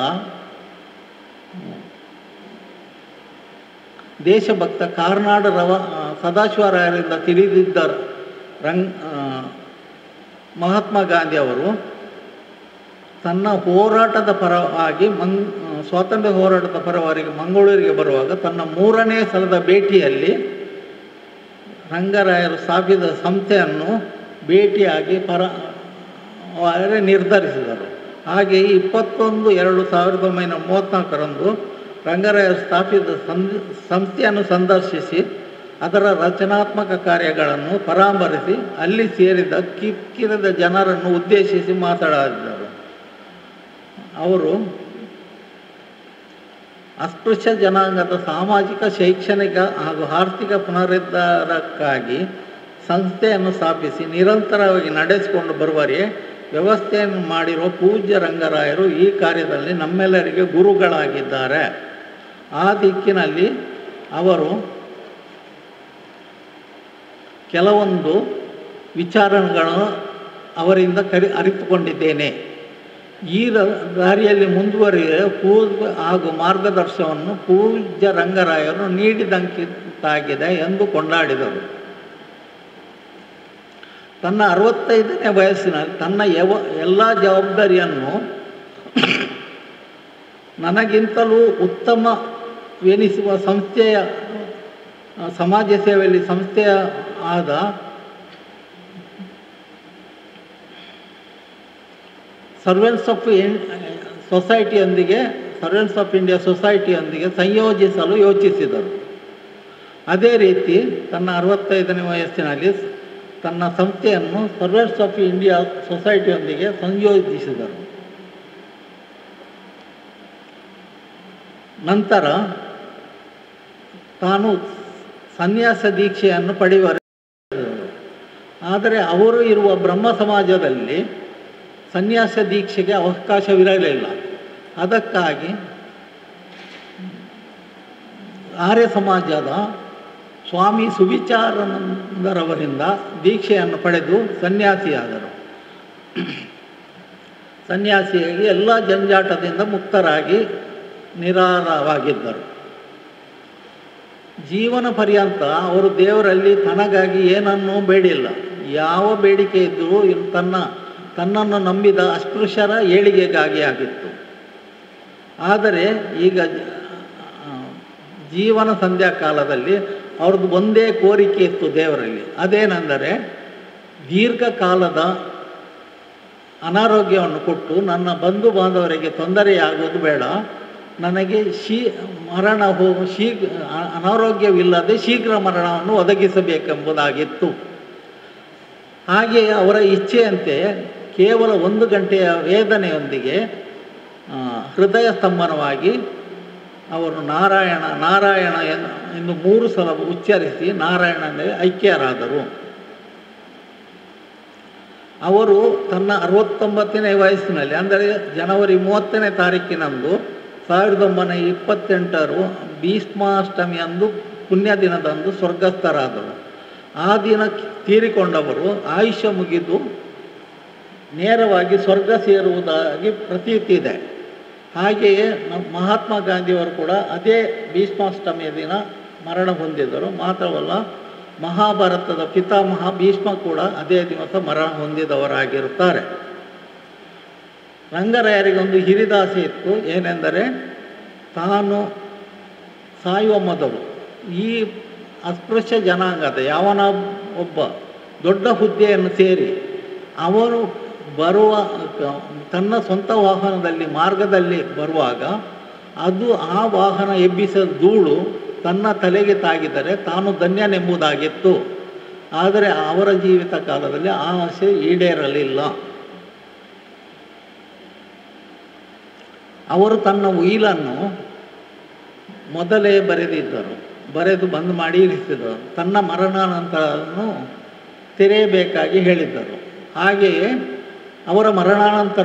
ದೇಶಭಕ್ತ ಕಾರ್ನಾಡ್ ರವ ಆ, ಸದಾಶಿವರಾಯರಿಂದ ತಿಳಿದಿದ್ದ ರಂಗ್ ಆ, ಮಹಾತ್ಮ ಗಾಂಧಿ ಅವರು ತನ್ನ ಹೋರಾಟದ ಪರವಾಗಿ ಮಂಗ್ ಆ, ಸ್ವಾತಂತ್ರ್ಯ ಹೋರಾಟದ ಪರವಾಗಿ ಮಂಗಳೂರಿಗೆ ಬರುವಾಗ ತನ್ನ ಮೂರನೇ ಸಲದ ಭೇಟಿಯಲ್ಲಿ ರಂಗರಾಯರು ಸ್ಥಾಪಿಸಿದ ಸಂಸ್ಥೆಯನ್ನು ಭೇಟಿಯಾಗಿ ಪರ ಅವರೇ ನಿರ್ಧರಿಸಿದರು ಹಾಗೆಯೇ ಇಪ್ಪತ್ತೊಂದು ಎರಡು ಸಾವಿರದ ಒಂಬೈನೂರ ಮೂವತ್ತ್ನಾಲ್ಕರಂದು ರಂಗರಾಯರು ಸ್ಥಾಪಿಸಿದ ಸಂದ್ ಸಂಸ್ಥೆಯನ್ನು ಸಂದರ್ಶಿಸಿ ಅದರ ರಚನಾತ್ಮಕ ಕಾರ್ಯಗಳನ್ನು ಪರಾಮರಿಸಿ ಅಲ್ಲಿ ಸೇರಿದ ಕಿಕ್ಕಿರಿದ ಜನರನ್ನು ಉದ್ದೇಶಿಸಿ ಮಾತನಾಡಿದರು ಅವರು ಅಸ್ಪೃಶ್ಯ ಜನಾಂಗದ ಸಾಮಾಜಿಕ ಶೈಕ್ಷಣಿಕ ಹಾಗೂ ಆರ್ಥಿಕ ಪುನರುದ್ಧಾರಕ್ಕಾಗಿ ಸಂಸ್ಥೆಯನ್ನು ಸ್ಥಾಪಿಸಿ ನಿರಂತರವಾಗಿ ನಡೆಸಿಕೊಂಡು ಬರುವರೆ ವ್ಯವಸ್ಥೆಯನ್ನು ಮಾಡಿರುವ ಪೂಜ್ಯ ರಂಗರಾಯರು ಈ ಕಾರ್ಯದಲ್ಲಿ ನಮ್ಮೆಲ್ಲರಿಗೆ ಗುರುಗಳಾಗಿದ್ದಾರೆ ಆ ದಿಕ್ಕಿನಲ್ಲಿ ಅವರು ಕೆಲವೊಂದು ವಿಚಾರಗಳನ್ನು ಅವರಿಂದ ಕರಿ ಅರಿತುಕೊಂಡಿದ್ದೇನೆ ಈ ರ- ದಾರಿಯಲ್ಲಿ ಮುಂದುವರಿಯ ಪೂರ್ವ ಹಾಗೂ ಮಾರ್ಗದರ್ಶನವನ್ನು ಪೂಜ್ಯ ರಂಗರಾಯರು ನೀಡಿದಂಕಿತಾಗಿದೆ ಎಂದು ಕೊಂಡಾಡಿದರು ತನ್ನ ಅರವತ್ತೈದನೇ ವಯಸ್ಸಿನಲ್ಲಿ ತನ್ನ ಯವ ಎಲ್ಲ ಜವಾಬ್ದಾರಿಯನ್ನು ನನಗಿಂತಲೂ ಉತ್ತಮವೆನಿಸುವ ಸಂಸ್ಥೆಯ ಆ, ಸಮಾಜ ಸೇವೆಯಲ್ಲಿ ಸಂಸ್ಥೆಯ ಆದ ಸರ್ವೆಂಟ್ಸ್ ಆಫ್ ಇನ್ ಸೊಸೈಟಿಯೊಂದಿಗೆ ಸರ್ವೆಂಟ್ಸ್ ಆಫ್ ಇಂಡಿಯಾ ಸೊಸೈಟಿಯೊಂದಿಗೆ ಸಂಯೋಜಿಸಲು ಯೋಚಿಸಿದರು ಅದೇ ರೀತಿ ತನ್ನ ಅರವತ್ತೈದನೇ ವಯಸ್ಸಿನಲ್ಲಿ ಸ್- ತನ್ನ ಸಂಸ್ಥೆಯನ್ನು ಸರ್ವೆಂಟ್ಸ್ ಆಫ್ ಇಂಡಿಯಾ ಸೊಸೈಟಿಯೊಂದಿಗೆ ಸಂಯೋಜಿಸಿದರು ನಂತರ ತಾನು ಸನ್ಯಾಸ ದೀಕ್ಷೆಯನ್ನು ಪಡೆಯುವ ಆದರೆ ಅವರು ಇರುವ ಬ್ರಹ್ಮ ಸಮಾಜದಲ್ಲಿ ಸನ್ಯಾಸ ದೀಕ್ಷೆಗೆ ಅವಕಾಶವಿರಲಿಲ್ಲ ಅದಕ್ಕಾಗಿ ಆರ್ಯ ಸಮಾಜದ ಸ್ವಾಮಿ ಸುವಿಚಾರಾನಂದರವರಿಂದ ದೀಕ್ಷೆಯನ್ನು ಪಡೆದು ಸನ್ಯಾಸಿಯಾದರು ಸನ್ಯಾಸಿಯಾಗಿ ಎಲ್ಲ ಜಂಜಾಟದಿಂದ ಮುಕ್ತರಾಗಿ ನಿರಾಳವಾಗಿದ್ದರು ಜೀವನ ಪರ್ಯಂತ ಅವರು ದೇವರಲ್ಲಿ ತನಗಾಗಿ ಏನನ್ನೂ ಬೇಡಿಲ್ಲ ಯಾವ ಬೇಡಿಕೆ ಇದ್ದರೂ ಇಲ್- ತನ್ನ ತನ್ನನ್ನು ನಂಬಿದ ಅಸ್ಪೃಶ್ಯರ ಏಳಿಗೆಗಾಗಿ ಆಗಿತ್ತು ಆದರೆ ಈಗ ಜ- ಆ, ಜೀವನ ಸಂಧ್ಯಾ ಕಾಲದಲ್ಲಿ ಅವ್ರದ್ದು ಒಂದೇ ಕೋರಿಕೆ ಇತ್ತು ದೇವರಲ್ಲಿ ಅದೇನೆಂದರೆ ದೀರ್ಘಕಾಲದ ಅನಾರೋಗ್ಯವನ್ನು ಕೊಟ್ಟು ನನ್ನ ಬಂಧು ಬಾಂಧವರಿಗೆ ತೊಂದರೆಯಾಗುವುದು ಬೇಡ ನನಗೆ ಶೀ ಮರಣ ಹೋ ಶೀಘ್ರ ಅ- ಅನಾರೋಗ್ಯವಿಲ್ಲದೆ ಶೀಘ್ರ ಮರಣವನ್ನು ಒದಗಿಸಬೇಕೆಂಬುದಾಗಿತ್ತು ಹಾಗೆಯೇ ಅವರ ಇಚ್ಛೆಯಂತೆ ಕೇವಲ ಒಂದು ಗಂಟೆಯ ವೇದನೆಯೊಂದಿಗೆ ಆ, ಹೃದಯ ಸ್ತಂಭನವಾಗಿ ಅವರು ನಾರಾಯಣ ನಾರಾಯಣ ಎನ್- ಎಂದು ಮೂರು ಸಲ ಉಚ್ಚರಿಸಿ ನಾರಾಯಣನಲ್ಲಿ ಐಕ್ಯರಾದರು ಅವರು ತನ್ನ ಅರವತ್ತೊಂಬತ್ತನೇ ವಯಸ್ಸಿನಲ್ಲಿ ಅಂದರೆ ಜನವರಿ ಮೂವತ್ತನೇ ತಾರೀಕಿನಂದು ಸಾವಿರದ ಒಂಬೈನೂರ ಇಪ್ಪತ್ತೆಂಟರು ಭೀಷ್ಮಾಷ್ಟಮಿಯಂದು ಪುಣ್ಯ ದಿನದಂದು ಸ್ವರ್ಗಸ್ಥರಾದರು ಆ ದಿನ ತೀರಿಕೊಂಡವರು ಆಯುಷ್ಯ ಮುಗಿದು ನೇರವಾಗಿ ಸ್ವರ್ಗ ಸೇರುವುದಾಗಿ ಪ್ರತೀತಿ ಇದೆ ಹಾಗೆಯೇ ನಮ್ಮ ಮಹಾತ್ಮ ಗಾಂಧಿಯವರು ಕೂಡ ಅದೇ ಭೀಷ್ಮಾಷ್ಟಮಿಯ ದಿನ ಮರಣ ಹೊಂದಿದರು ಮಾತ್ರವಲ್ಲ ಮಹಾಭಾರತದ ಪಿತಾಮಹ ಭೀಷ್ಮ ಕೂಡ ಅದೇ ದಿವಸ ಮರಣ ಹೊಂದಿದವರಾಗಿರುತ್ತಾರೆ ರಂಗರಾಯರಿಗೊಂದು ಹಿರಿದಾಸೆ ಇತ್ತು ಏನೆಂದರೆ ತಾನು ಸಾಯುವ ಮೊದಲು ಈ ಅಸ್ಪೃಶ್ಯ ಜನಾಂಗದ ಯಾವನ ಒಬ್ಬ ದೊಡ್ಡ ಹುದ್ದೆಯನ್ನು ಸೇರಿ ಅವರು ಬರುವ ಕ- ತನ್ನ ಸ್ವಂತ ವಾಹನದಲ್ಲಿ ಮಾರ್ಗದಲ್ಲಿ ಬರುವಾಗ ಅದು ಆ ವಾಹನ ಎಬ್ಬಿಸಿದ ಧೂಳು ತನ್ನ ತಲೆಗೆ ತಾಗಿದರೆ ತಾನು ಧನ್ಯನೆಂಬುದಾಗಿತ್ತು ಆದರೆ ಅವರ ಜೀವಿತ ಕಾಲದಲ್ಲಿ ಆ ಆಸೆ ಈಡೇರಲಿಲ್ಲ ಅವರು ತನ್ನ ಉಯಿಲನ್ನು ಮೊದಲೇ ಬರೆದಿದ್ದರು ಬರೆದು ಬಂದ್ ಮಾಡಿ ಇರಿಸಿದರು ತನ್ನ ಮರಣಾನಂತರವನ್ನು ತೆರೆಯಬೇಕಾಗಿ ಹೇಳಿದ್ದರು ಹಾಗೆಯೇ ಅವರ ಮರಣಾನಂತರ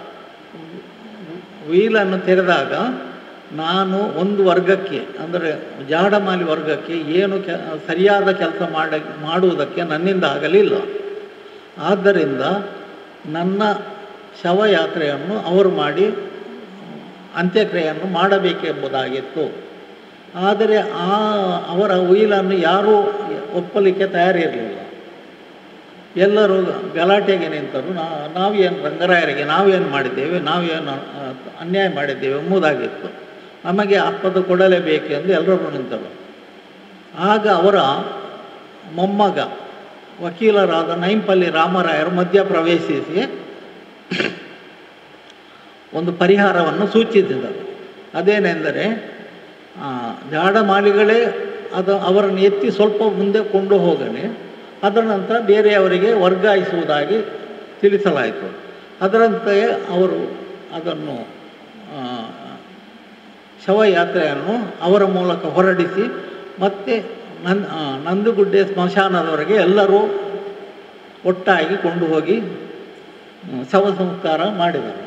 ವೀಲನ್ನು ತೆರೆದಾಗ ನಾನು ಒಂದು ವರ್ಗಕ್ಕೆ ಅಂದರೆ ಜಾಡಮಾಲಿ ವರ್ಗಕ್ಕೆ ಏನು ಕೆ ಸರಿಯಾದ ಕೆಲಸ ಮಾಡ ಮಾಡುವುದಕ್ಕೆ ನನ್ನಿಂದ ಆಗಲಿಲ್ಲ ಆದ್ದರಿಂದ ನನ್ನ ಶವಯಾತ್ರೆಯನ್ನು ಅವರು ಮಾಡಿ ಅಂತ್ಯಕ್ರಿಯೆಯನ್ನು ಮಾಡಬೇಕೆಂಬುದಾಗಿತ್ತು ಆದರೆ ಆ ಅವರ ಉಯಿಲನ್ನು ಯಾರೂ ಒಪ್ಪಲಿಕ್ಕೆ ತಯಾರಿರಲಿಲ್ಲ ಎಲ್ಲರೂ ಗಲಾಟೆಗೆ ನಿಂತರು ನಾ ನಾವೇನು ರಂಗರಾಯರಿಗೆ ನಾವೇನು ಮಾಡಿದ್ದೇವೆ ನಾವೇನು ಆ, ಅನ್ಯಾಯ ಮಾಡಿದ್ದೇವೆ ಎಂಬುದಾಗಿತ್ತು ನಮಗೆ ಅಪ್ಪದ ಕೊಡಲೇಬೇಕೆಂದು ಎಲ್ಲರೂ ನಿಂತರು ಆಗ ಅವರ ಮೊಮ್ಮಗ ವಕೀಲರಾದ ನೈಂಪಲ್ಲಿ ರಾಮರಾಯರು ಮಧ್ಯ ಪ್ರವೇಶಿಸಿ ಒಂದು ಪರಿಹಾರವನ್ನು ಸೂಚಿಸಿದರು ಅದೇನೆಂದರೆ ಆ, ಜಾಡಮಾಲಿಗಳೇ ಅದು ಅವರನ್ನು ಎತ್ತಿ ಸ್ವಲ್ಪ ಮುಂದೆ ಕೊಂಡು ಹೋಗಲಿ ಅದರ ನಂತರ ಬೇರೆಯವರಿಗೆ ವರ್ಗಾಯಿಸುವುದಾಗಿ ತಿಳಿಸಲಾಯಿತು ಅದರಂತೆಯೇ ಅವರು ಅದನ್ನು ಆ, ಶವಯಾತ್ರೆಯನ್ನು ಅವರ ಮೂಲಕ ಹೊರಡಿಸಿ ಮತ್ತೆ ನನ್ ಆ, ನಂದುಗುಡ್ಡೆ ಸ್ಮಶಾನದವರೆಗೆ ಎಲ್ಲರೂ ಒಟ್ಟಾಗಿ ಕೊಂಡು ಹೋಗಿ ಹ್ಮ್, ಶವ ಸಂಸ್ಕಾರ ಮಾಡಿದರು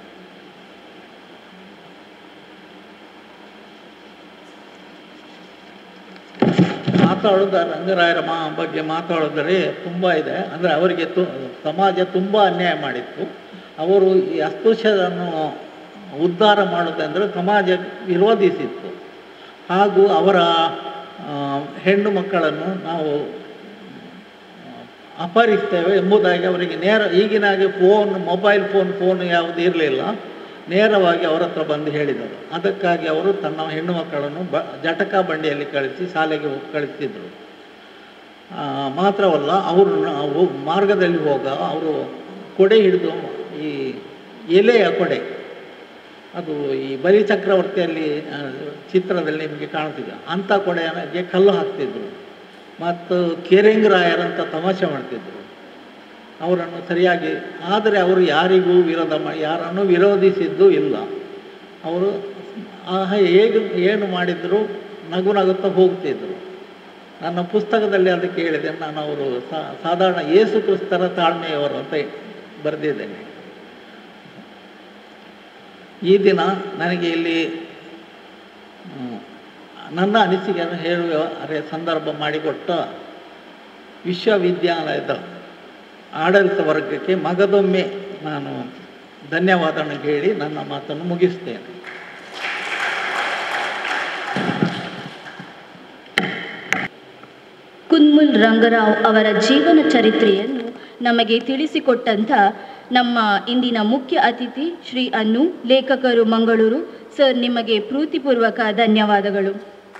ಮಾತಾಡೋದ ರಂಗರಾಯರ ಮಾ ಬಗ್ಗೆ ಮಾತಾಡಿದರೆ ತುಂಬ ಇದೆ ಅಂದರೆ ಅವರಿಗೆ ತು ಸಮಾಜ ತುಂಬ ಅನ್ಯಾಯ ಮಾಡಿತ್ತು ಅವರು ಈ ಅಸ್ಪೃಶ್ಯರನ್ನು ಉದ್ಧಾರ ಮಾಡೋದಂದರೆ ಸಮಾಜ ವಿರೋಧಿಸಿತ್ತು ಹಾಗೂ ಅವರ ಆ, ಹೆಣ್ಣು ಮಕ್ಕಳನ್ನು ನಾವು ಅಪಹರಿಸ್ತೇವೆ ಎಂಬುದಾಗಿ ಅವರಿಗೆ ನೇರ ಈಗಿನ ಹಾಗೆ ಫೋನ್ ಮೊಬೈಲ್ ಫೋನ್ ಫೋನ್ ಯಾವುದು ಇರಲಿಲ್ಲ ನೇರವಾಗಿ ಅವರ ಹತ್ರ ಬಂದು ಹೇಳಿದರು ಅದಕ್ಕಾಗಿ ಅವರು ತನ್ನ ಹೆಣ್ಣು ಮಕ್ಕಳನ್ನು ಬ ಜಟಕ ಬಂಡಿಯಲ್ಲಿ ಕಳಿಸಿ ಶಾಲೆಗೆ ಹೋಗಿ ಕಳಿಸ್ತಿದ್ರು ಆ, ಮಾತ್ರವಲ್ಲ ಅವರು ನಾವು ಮಾರ್ಗದಲ್ಲಿ ಹೋಗ ಅವರು ಕೊಡೆ ಹಿಡಿದು ಈ ಎಲೆಯ ಕೊಡೆ ಅದು ಈ ಬಲಿ ಚಕ್ರವರ್ತಿಯಲ್ಲಿ ಆ, ಚಿತ್ರದಲ್ಲಿ ನಿಮಗೆ ಕಾಣ್ತಿದೆ ಅಂಥ ಕೊಡೆಗೆ ಕಲ್ಲು ಹಾಕ್ತಿದ್ರು ಮತ್ತು ಕೇರೆಂಗರಾಯರಂತ ತಮಾಷೆ ಮಾಡ್ತಿದ್ರು ಅವರನ್ನು ಸರಿಯಾಗಿ ಆದರೆ ಅವರು ಯಾರಿಗೂ ವಿರೋಧ ಮಾಡಿ ಯಾರನ್ನು ವಿರೋಧಿಸಿದ್ದು ಇಲ್ಲ ಅವರು ಆ ಹೇಗೆ ಏನು ಮಾಡಿದರೂ ನಗು ನಗುತ್ತಾ ಹೋಗ್ತಿದ್ರು ನನ್ನ ಪುಸ್ತಕದಲ್ಲಿ ಅದಕ್ಕೆ ಹೇಳಿದೆ ನಾನು ಅವರು ಸಾ- ಸಾಧಾರಣ ಯೇಸು ಕ್ರಿಸ್ತರ ತಾಳ್ಮೆಯವರು ಅಂತ ಬರೆದಿದ್ದೇನೆ ಈ ದಿನ ನನಗೆ ಇಲ್ಲಿ ಹ್ಮ್, ನನ್ನ ಅನಿಸಿಕೆಯನ್ನು ಹೇಳುವ ಅರೆ ಸಂದರ್ಭ ಮಾಡಿಕೊಟ್ಟ ವಿಶ್ವವಿದ್ಯಾಲಯದ ಆಡಳಿತ ವರ್ಗಕ್ಕೆ ಮಗದೊಮ್ಮೆ ನಾನು ಧನ್ಯವಾದವನ್ನು ಹೇಳಿ ನನ್ನ ಮಾತನ್ನು ಮುಗಿಸ್ತೇನೆ ಕುನ್ಮುಲ್ ರಂಗರಾವ್ ಅವರ ಜೀವನ ಚರಿತ್ರೆಯನ್ನು ನಮಗೆ ತಿಳಿಸಿಕೊಟ್ಟಂಥ ನಮ್ಮ ಇಂದಿನ ಮುಖ್ಯ ಅತಿಥಿ ಶ್ರೀ ಅನ್ನು ಲೇಖಕರು ಮಂಗಳೂರು ಸರ್ ನಿಮಗೆ ಪ್ರೀತಿಪೂರ್ವಕ ಧನ್ಯವಾದಗಳು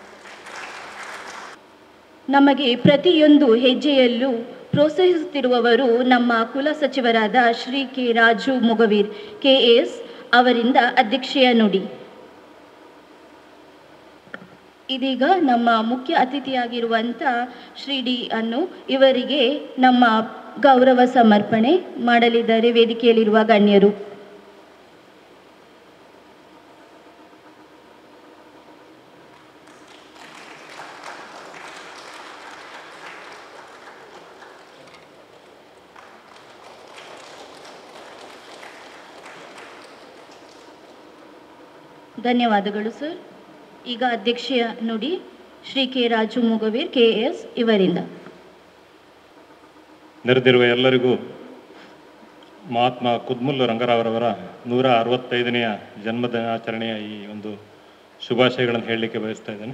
ನಮಗೆ ಪ್ರತಿಯೊಂದು ಹೆಜ್ಜೆಯಲ್ಲೂ ಪ್ರೋತ್ಸಾಹಿಸುತ್ತಿರುವವರು ನಮ್ಮ ಕುಲಸಚಿವರಾದ Shri K Raju Mogaveer K S ಅವರಿಂದ ಅಧ್ಯಕ್ಷೆಯ ನುಡಿ ಇದೀಗ ನಮ್ಮ ಮುಖ್ಯ ಅತಿಥಿಯಾಗಿರುವಂಥ ಶ್ರೀ ಡಿ ಅನ್ನು ಇವರಿಗೆ ನಮ್ಮ ಗೌರವ ಸಮರ್ಪಣೆ ಮಾಡಲಿದ್ದಾರೆ ವೇದಿಕೆಯಲ್ಲಿರುವ ಗಣ್ಯರು ಧನ್ಯವಾದಗಳು ಸರ್ ಈಗ ಅಧ್ಯಕ್ಷೀಯ ನುಡಿ Shri K Raju Mugaveer K S ಇವರಿಂದ ನೆರೆದಿರುವ ಎಲ್ಲರಿಗೂ ಮಹಾತ್ಮ ಕುದ್ಮುಲ್ ರಂಗರಾವ್ರವರ ನೂರ ಅರವತ್ತೈದನೆಯ ಜನ್ಮದಿನಾಚರಣೆಯ ಈ ಒಂದು ಶುಭಾಶಯಗಳನ್ನು ಹೇಳಲಿಕ್ಕೆ ಬಯಸ್ತಾ ಇದ್ದೇನೆ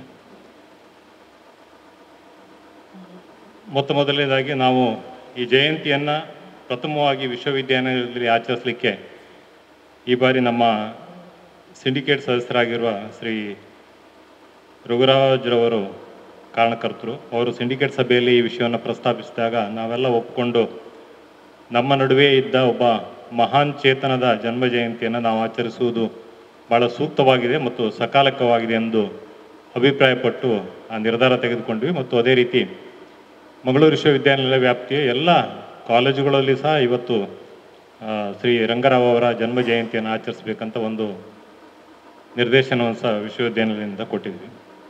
ಮೊತ್ತ ಮೊದಲನೇದಾಗಿ ನಾವು ಈ ಜಯಂತಿಯನ್ನು ಪ್ರಥಮವಾಗಿ ವಿಶ್ವವಿದ್ಯಾನಿಲಯದಲ್ಲಿ ಆಚರಿಸಲಿಕ್ಕೆ ಈ ಬಾರಿ ನಮ್ಮ ಸಿಂಡಿಕೇಟ್ ಸದಸ್ಯರಾಗಿರುವ ಶ್ರೀ ರಘುರಾಜ್ರವರು ಕಾರಣಕರ್ತರು ಅವರು ಸಿಂಡಿಕೇಟ್ ಸಭೆಯಲ್ಲಿ ಈ ವಿಷಯವನ್ನು ಪ್ರಸ್ತಾಪಿಸಿದಾಗ ನಾವೆಲ್ಲ ಒಪ್ಪಿಕೊಂಡು ನಮ್ಮ ನಡುವೆ ಇದ್ದ ಒಬ್ಬ ಮಹಾನ್ ಚೇತನದ ಜನ್ಮ ಜಯಂತಿಯನ್ನು ನಾವು ಆಚರಿಸುವುದು ಬಹಳ ಸೂಕ್ತವಾಗಿದೆ ಮತ್ತು ಸಕಾಲಕವಾಗಿದೆ ಎಂದು ಅಭಿಪ್ರಾಯಪಟ್ಟು ಆ ನಿರ್ಧಾರ ತೆಗೆದುಕೊಂಡ್ವಿ ಮತ್ತು ಅದೇ ರೀತಿ ಮಂಗಳೂರು ವಿಶ್ವವಿದ್ಯಾನಿಲಯ ವ್ಯಾಪ್ತಿಯ ಎಲ್ಲ ಕಾಲೇಜುಗಳಲ್ಲಿ ಸಹ ಇವತ್ತು ಆ, ಶ್ರೀ ರಂಗರಾವ್ ಅವರ ಜನ್ಮ ಜಯಂತಿಯನ್ನು ಆಚರಿಸಬೇಕಂತ ಒಂದು ನಿರ್ದೇಶನವನ್ನು ಸಹ ವಿಶ್ವವಿದ್ಯಾನಿಲಯದಿಂದ ಕೊಟ್ಟಿದ್ವಿ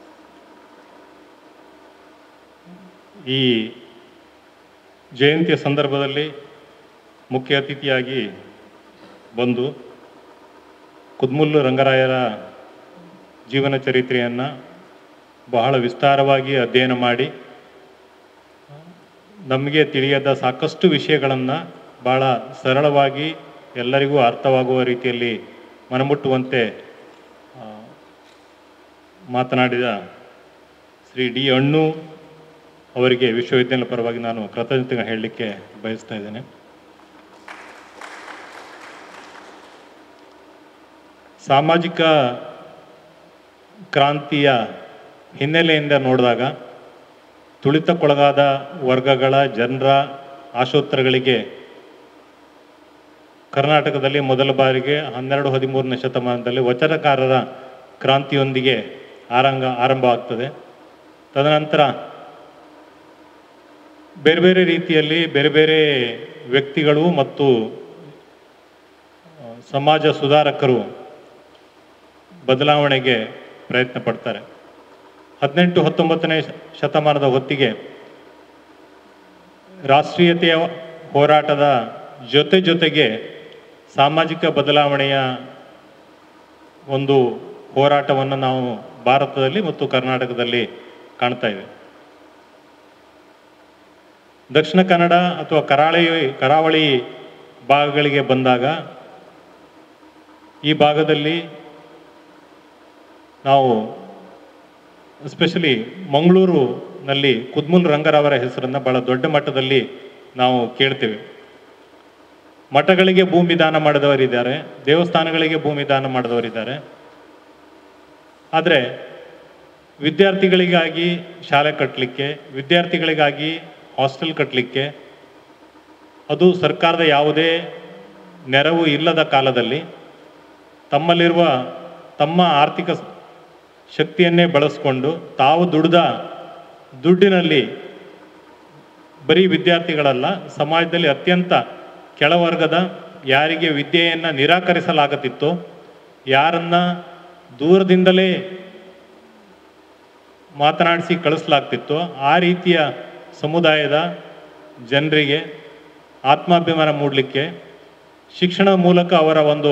ಈ ಜಯಂತಿಯ ಸಂದರ್ಭದಲ್ಲಿ ಮುಖ್ಯ ಅತಿಥಿಯಾಗಿ ಬಂದು ಕುದ್ಮುಲ್ಲು ರಂಗರಾಯರ ಜೀವನ ಚರಿತ್ರೆಯನ್ನು ಬಹಳ ವಿಸ್ತಾರವಾಗಿ ಅಧ್ಯಯನ ಮಾಡಿ ನಮಗೆ ತಿಳಿಯದ ಸಾಕಷ್ಟು ವಿಷಯಗಳನ್ನು ಬಹಳ ಸರಳವಾಗಿ ಎಲ್ಲರಿಗೂ ಅರ್ಥವಾಗುವ ರೀತಿಯಲ್ಲಿ ಮನಮುಟ್ಟುವಂತೆ ಆ, ಮಾತನಾಡಿದ ಶ್ರೀ ಡಿ ಅಣ್ಣು ಅವರಿಗೆ ವಿಶ್ವವಿದ್ಯಾಲಯ ಪರವಾಗಿ ನಾನು ಕೃತಜ್ಞತೆ ಹೇಳಲಿಕ್ಕೆ ಬಯಸ್ತಾ ಇದ್ದೇನೆ ಸಾಮಾಜಿಕ ಕ್ರಾಂತಿಯ ಹಿನ್ನೆಲೆಯಿಂದ ನೋಡಿದಾಗ ತುಳಿತಕ್ಕೊಳಗಾದ ವರ್ಗಗಳ ಜನರ ಆಶೋತ್ತರಗಳಿಗೆ ಕರ್ನಾಟಕದಲ್ಲಿ ಮೊದಲ ಬಾರಿಗೆ ಹನ್ನೆರಡು ಹದಿಮೂರನೇ ಶತಮಾನದಲ್ಲಿ ವಚನಕಾರರ ಕ್ರಾಂತಿಯೊಂದಿಗೆ ಆರಂಗ ಆರಂಭ ಆಗ್ತದೆ ತದನಂತರ ಬೇರೆ ಬೇರೆ ರೀತಿಯಲ್ಲಿ ಬೇರೆ ಬೇರೆ ವ್ಯಕ್ತಿಗಳು ಮತ್ತು ಆ, ಸಮಾಜ ಸುಧಾರಕರು ಬದಲಾವಣೆಗೆ ಪ್ರಯತ್ನ ಪಡ್ತಾರೆ ಹದಿನೆಂಟು ಹತ್ತೊಂಬತ್ತನೇ ಶ- ಶತಮಾನದ ಹೊತ್ತಿಗೆ ರಾಷ್ಟ್ರೀಯತೆಯ ಹೋರಾಟದ ಜೊತೆ ಜೊತೆಗೆ ಸಾಮಾಜಿಕ ಬದಲಾವಣೆಯ ಒಂದು ಹೋರಾಟವನ್ನು ನಾವು ಭಾರತದಲ್ಲಿ ಮತ್ತು ಕರ್ನಾಟಕದಲ್ಲಿ ಕಾಣ್ತಾ ಇವೆ ದಕ್ಷಿಣ ಕನ್ನಡ ಅಥವಾ ಕರಾವಳಿ ಕರಾವಳಿ ಭಾಗಗಳಿಗೆ ಬಂದಾಗ ಈ ಭಾಗದಲ್ಲಿ ನಾವು ಎಸ್ಪೆಷಲಿ ಮಂಗಳೂರಿನಲ್ಲಿ ಕುದ್ಮುಲ್ ರಂಗರವರ ಹೆಸರನ್ನು ಬಹಳ ದೊಡ್ಡ ಮಟ್ಟದಲ್ಲಿ ನಾವು ಕೇಳ್ತೇವೆ ಮಠಗಳಿಗೆ ಭೂಮಿ ದಾನ ಮಾಡಿದವರಿದ್ದಾರೆ ದೇವಸ್ಥಾನಗಳಿಗೆ ಭೂಮಿ ದಾನ ಮಾಡಿದವರಿದ್ದಾರೆ ಆದರೆ ವಿದ್ಯಾರ್ಥಿಗಳಿಗಾಗಿ ಶಾಲೆ ಕಟ್ಟಲಿಕ್ಕೆ ವಿದ್ಯಾರ್ಥಿಗಳಿಗಾಗಿ ಹಾಸ್ಟೆಲ್ ಕಟ್ಟಲಿಕ್ಕೆ ಅದು ಸರ್ಕಾರದ ಯಾವುದೇ ನೆರವು ಇಲ್ಲದ ಕಾಲದಲ್ಲಿ ತಮ್ಮಲ್ಲಿರುವ ತಮ್ಮ ಆರ್ಥಿಕ ಸ- ಶಕ್ತಿಯನ್ನೇ ಬಳಸಿಕೊಂಡು ತಾವು ದುಡಿದ ದುಡ್ಡಿನಲ್ಲಿ ಬರೀ ವಿದ್ಯಾರ್ಥಿಗಳಲ್ಲ ಸಮಾಜದಲ್ಲಿ ಅತ್ಯಂತ ಕೆಳವರ್ಗದ ಯಾರಿಗೆ ವಿದ್ಯೆಯನ್ನು ನಿರಾಕರಿಸಲಾಗುತ್ತಿತ್ತೋ ಯಾರನ್ನ ದೂರದಿಂದಲೇ ಮಾತನಾಡಿಸಿ ಕಳಿಸಲಾಗ್ತಿತ್ತೋ ಆ ರೀತಿಯ ಸಮುದಾಯದ ಜನರಿಗೆ ಆತ್ಮಾಭಿಮಾನ ಮೂಡಲಿಕ್ಕೆ ಶಿಕ್ಷಣದ ಮೂಲಕ ಅವರ ಒಂದು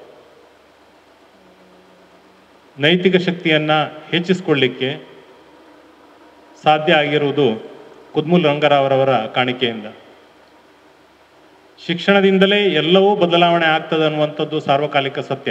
ನೈತಿಕ ಶಕ್ತಿಯನ್ನು ಹೆಚ್ಚಿಸಿಕೊಳ್ಳಿಕ್ಕೆ ಸಾಧ್ಯ ಆಗಿರುವುದು ಕುದ್ಮುಲ್ ರಂಗರಾವ್ರವರ ಕಾಣಿಕೆಯಿಂದ ಶಿಕ್ಷಣದಿಂದಲೇ ಎಲ್ಲವೂ ಬದಲಾವಣೆ ಆಗ್ತದೆ ಅನ್ನುವಂಥದ್ದು ಸಾರ್ವಕಾಲಿಕ ಸತ್ಯ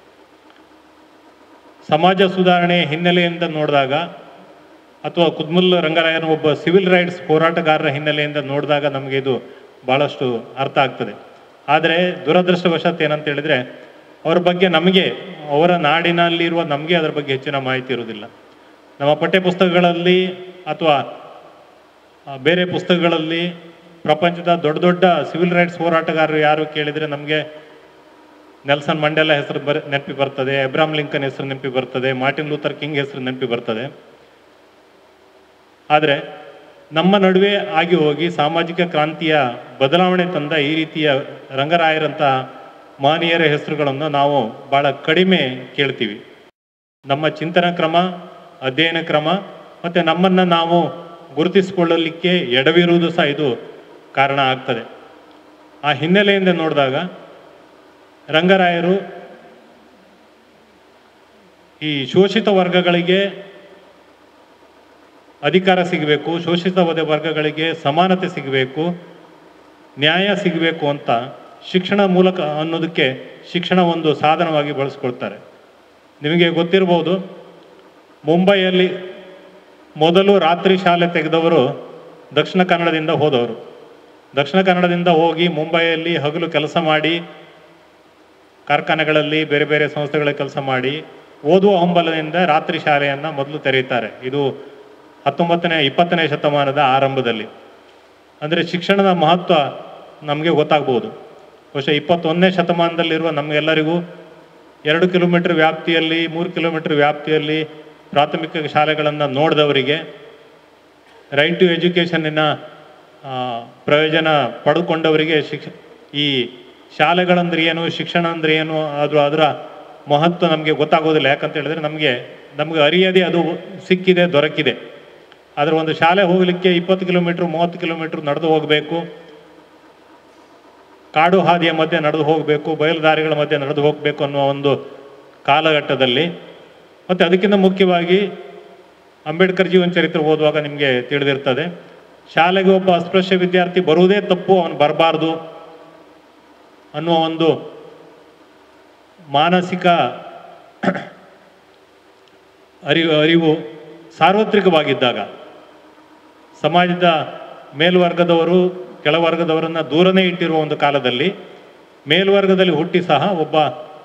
ಸಮಾಜ ಸುಧಾರಣೆಯ ಹಿನ್ನೆಲೆಯಿಂದ ನೋಡಿದಾಗ ಅಥವಾ ಕುದ್ಮುಲ್ ರಂಗರಾಯನ ಒಬ್ಬ ಸಿವಿಲ್ ರೈಟ್ಸ್ ಹೋರಾಟಗಾರರ ಹಿನ್ನೆಲೆಯಿಂದ ನೋಡಿದಾಗ ನಮಗೆ ಇದು ಭಾಳಷ್ಟು ಅರ್ಥ ಆಗ್ತದೆ ಆದರೆ ದುರದೃಷ್ಟವಶಾತ್ ಏನಂತ ಹೇಳಿದರೆ ಅವರ ಬಗ್ಗೆ ನಮಗೆ ಅವರ ನಾಡಿನಲ್ಲಿರುವ ನಮಗೆ ಅದರ ಬಗ್ಗೆ ಹೆಚ್ಚಿನ ಮಾಹಿತಿ ಇರುವುದಿಲ್ಲ ನಮ್ಮ ಪಠ್ಯಪುಸ್ತಕಗಳಲ್ಲಿ ಅಥವಾ ಆ, ಬೇರೆ ಪುಸ್ತಕಗಳಲ್ಲಿ ಪ್ರಪಂಚದ ದೊಡ್ಡ ದೊಡ್ಡ ಸಿವಿಲ್ ರೈಟ್ಸ್ ಹೋರಾಟಗಾರರು ಯಾರು ಕೇಳಿದರೆ ನಮಗೆ ನೆಲ್ಸನ್ ಮಂಡೇಲ ಹೆಸರು ಬರ ನೆನಪಿ ಬರ್ತದೆ ಎಬ್ರಾಮ್ ಲಿಂಕನ್ ಹೆಸರು ನೆನಪಿ ಬರ್ತದೆ ಮಾರ್ಟಿನ್ ಲೂಥರ್ ಕಿಂಗ್ ಹೆಸರು ನೆನಪಿ ಬರ್ತದೆ ಆದರೆ ನಮ್ಮ ನಡುವೆ ಆಗಿ ಹೋಗಿ ಸಾಮಾಜಿಕ ಕ್ರಾಂತಿಯ ಬದಲಾವಣೆ ತಂದ ಈ ರೀತಿಯ ರಂಗರಾಯರಂತಹ ಮಹನೀಯರ ಹೆಸರುಗಳನ್ನು ನಾವು ಬಹಳ ಕಡಿಮೆ ಕೇಳ್ತೀವಿ ನಮ್ಮ ಚಿಂತನ ಕ್ರಮ ಅಧ್ಯಯನ ಕ್ರಮ ಮತ್ತು ನಮ್ಮನ್ನು ನಾವು ಗುರುತಿಸಿಕೊಳ್ಳಲಿಕ್ಕೆ ಎಡವಿರುವುದು ಸಹ ಇದು ಕಾರಣ ಆಗ್ತದೆ ಆ ಹಿನ್ನೆಲೆಯಿಂದ ನೋಡಿದಾಗ ರಂಗರಾಯರು ಈ ಶೋಷಿತ ವರ್ಗಗಳಿಗೆ ಅಧಿಕಾರ ಸಿಗಬೇಕು ಶೋಷಿತ ವದ- ವರ್ಗಗಳಿಗೆ ಸಮಾನತೆ ಸಿಗಬೇಕು ನ್ಯಾಯ ಸಿಗಬೇಕು ಅಂತ ಶಿಕ್ಷಣ ಮೂಲಕ ಅನ್ನೋದಕ್ಕೆ ಶಿಕ್ಷಣ ಒಂದು ಸಾಧನವಾಗಿ ಬಳಸ್ಕೊಳ್ತಾರೆ ನಿಮಗೆ ಗೊತ್ತಿರ್ಬೋದು ಮುಂಬೈಯಲ್ಲಿ ಮೊದಲು ರಾತ್ರಿ ಶಾಲೆ ತೆಗೆದವರು ದಕ್ಷಿಣ ಕನ್ನಡದಿಂದ ಹೋದವರು ದಕ್ಷಿಣ ಕನ್ನಡದಿಂದ ಹೋಗಿ ಮುಂಬೈಯಲ್ಲಿ ಹಗಲು ಕೆಲಸ ಮಾಡಿ ಕಾರ್ಖಾನೆಗಳಲ್ಲಿ ಬೇರೆ ಬೇರೆ ಸಂಸ್ಥೆಗಳಲ್ಲಿ ಕೆಲಸ ಮಾಡಿ ಓದುವ ಹಂಬಲದಿಂದ ರಾತ್ರಿ ಶಾಲೆಯನ್ನು ಮೊದಲು ತೆರೆಯುತ್ತಾರೆ ಇದು ಹತ್ತೊಂಬತ್ತನೇ ಇಪ್ಪತ್ತನೇ ಶತಮಾನದ ಆರಂಭದಲ್ಲಿ ಅಂದರೆ ಶಿಕ್ಷಣದ ಮಹತ್ವ ನಮಗೆ ಗೊತ್ತಾಗ್ಬೋದು ಬಹುಶಃ ಇಪ್ಪತ್ತೊಂದನೇ ಶತಮಾನದಲ್ಲಿರುವ ನಮಗೆಲ್ಲರಿಗೂ ಎರಡು ಕಿಲೋಮೀಟರ್ ವ್ಯಾಪ್ತಿಯಲ್ಲಿ ಮೂರು ಕಿಲೋಮೀಟರ್ ವ್ಯಾಪ್ತಿಯಲ್ಲಿ ಪ್ರಾಥಮಿಕ ಶಾಲೆಗಳನ್ನು ನೋಡಿದವರಿಗೆ ರೈಟ್ ಟು ಎಜುಕೇಷನ್ನಿನ ಪ್ರಯೋಜನ ಪಡೆದುಕೊಂಡವರಿಗೆ ಶಿಕ್ಷ ಈ ಶಾಲೆಗಳಂದ್ರೆ ಏನು ಶಿಕ್ಷಣ ಅಂದ್ರೆ ಏನು ಅದು ಅದರ ಮಹತ್ವ ನಮಗೆ ಗೊತ್ತಾಗೋದಿಲ್ಲ ಯಾಕಂತ ಹೇಳಿದ್ರೆ ನಮಗೆ ನಮಗೆ ಅರಿಯದೇ ಅದು ಸಿಕ್ಕಿದೆ ದೊರಕಿದೆ ಆದರೆ ಒಂದು ಶಾಲೆ ಹೋಗಲಿಕ್ಕೆ ಇಪ್ಪತ್ತು ಕಿಲೋಮೀಟ್ರ್ ಮೂವತ್ತು ಕಿಲೋಮೀಟ್ರ್ ನಡೆದು ಹೋಗಬೇಕು ಕಾಡು ಹಾದಿಯ ಮಧ್ಯೆ ನಡೆದು ಹೋಗಬೇಕು ಬಯಲು ದಾರಿಗಳ ಮಧ್ಯೆ ನಡೆದು ಹೋಗಬೇಕು ಅನ್ನುವ ಒಂದು ಕಾಲಘಟ್ಟದಲ್ಲಿ ಮತ್ತು ಅದಕ್ಕಿಂತ ಮುಖ್ಯವಾಗಿ ಅಂಬೇಡ್ಕರ್ ಜೀವನ ಚರಿತ್ರೆ ಓದುವಾಗ ನಿಮಗೆ ತಿಳಿದಿರ್ತದೆ ಶಾಲೆಗೆ ಒಬ್ಬ ಅಸ್ಪೃಶ್ಯ ವಿದ್ಯಾರ್ಥಿ ಬರುವುದೇ ತಪ್ಪು ಅವನು ಬರಬಾರ್ದು ಅನ್ನುವ ಒಂದು ಮಾನಸಿಕ ಅರಿವು ಅರಿವು ಸಾರ್ವತ್ರಿಕವಾಗಿದ್ದಾಗ ಸಮಾಜದ ಮೇಲ್ವರ್ಗದವರು ಕೆಳವರ್ಗದವರನ್ನು ದೂರನೇ ಇಟ್ಟಿರುವ ಒಂದು ಕಾಲದಲ್ಲಿ ಮೇಲ್ವರ್ಗದಲ್ಲಿ ಹುಟ್ಟಿ ಸಹ ಒಬ್ಬ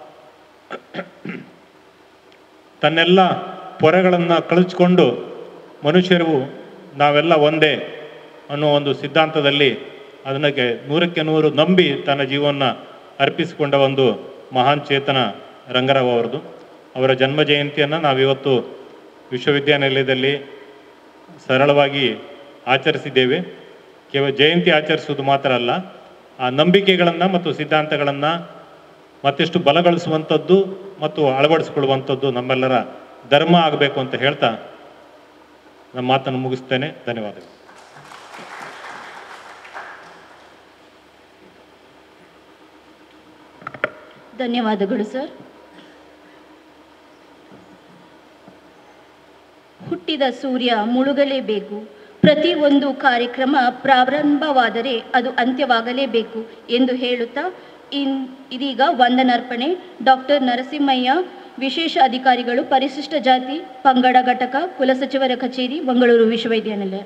ತನ್ನೆಲ್ಲ ಪೊರೆಗಳನ್ನು ಕಳಚಿಕೊಂಡು ಮನುಷ್ಯರು ನಾವೆಲ್ಲ ಒಂದೇ ಅನ್ನೋ ಒಂದು ಸಿದ್ಧಾಂತದಲ್ಲಿ ಅದಕ್ಕೆ ನೂರಕ್ಕೆ ನೂರು ನಂಬಿ ತನ್ನ ಜೀವನ ಅರ್ಪಿಸಿಕೊಂಡ ಒಂದು ಮಹಾನ್ ಚೇತನ ರಂಗರಾವ್ ಅವರದು ಅವರ ಜನ್ಮ ಜಯಂತಿಯನ್ನು ನಾವಿವತ್ತು ವಿಶ್ವವಿದ್ಯಾನಿಲಯದಲ್ಲಿ ಸರಳವಾಗಿ ಆಚರಿಸಿದ್ದೇವೆ ಕೇವಲ ಜಯಂತಿ ಆಚರಿಸುವುದು ಮಾತ್ರ ಅಲ್ಲ ಆ ನಂಬಿಕೆಗಳನ್ನು ಮತ್ತು ಸಿದ್ಧಾಂತಗಳನ್ನು ಮತ್ತಿಷ್ಟು ಬಲಗೊಳಿಸುವಂಥದ್ದು ಮತ್ತು ಅಳವಡಿಸಿಕೊಳ್ಳುವಂಥದ್ದು ನಮ್ಮೆಲ್ಲರ ಧರ್ಮ ಆಗಬೇಕು ಅಂತ ಹೇಳ್ತಾ ನಮ್ಮ ಮಾತನ್ನು ಮುಗಿಸ್ತೇನೆ ಧನ್ಯವಾದಗಳು ಧನ್ಯವಾದಗಳು ಸರ್ ಹುಟ್ಟಿದ ಸೂರ್ಯ ಮುಳುಗಲೇಬೇಕು ಪ್ರತಿ ಒಂದು ಕಾರ್ಯಕ್ರಮ ಪ್ರಾರಂಭವಾದರೆ ಅದು ಅಂತ್ಯವಾಗಲೇಬೇಕು ಎಂದು ಹೇಳುತ್ತಾ ಇನ್ ಇದೀಗ ವಂದನಾರ್ಪಣೆ ಡಾಕ್ಟರ್ ನರಸಿಂಹಯ್ಯ ವಿಶೇಷ ಅಧಿಕಾರಿಗಳು ಪರಿಶಿಷ್ಟ ಜಾತಿ ಪಂಗಡ ಘಟಕ ಕುಲಸಚಿವರ ಕಚೇರಿ ಮಂಗಳೂರು ವಿಶ್ವವಿದ್ಯಾನಿಲಯ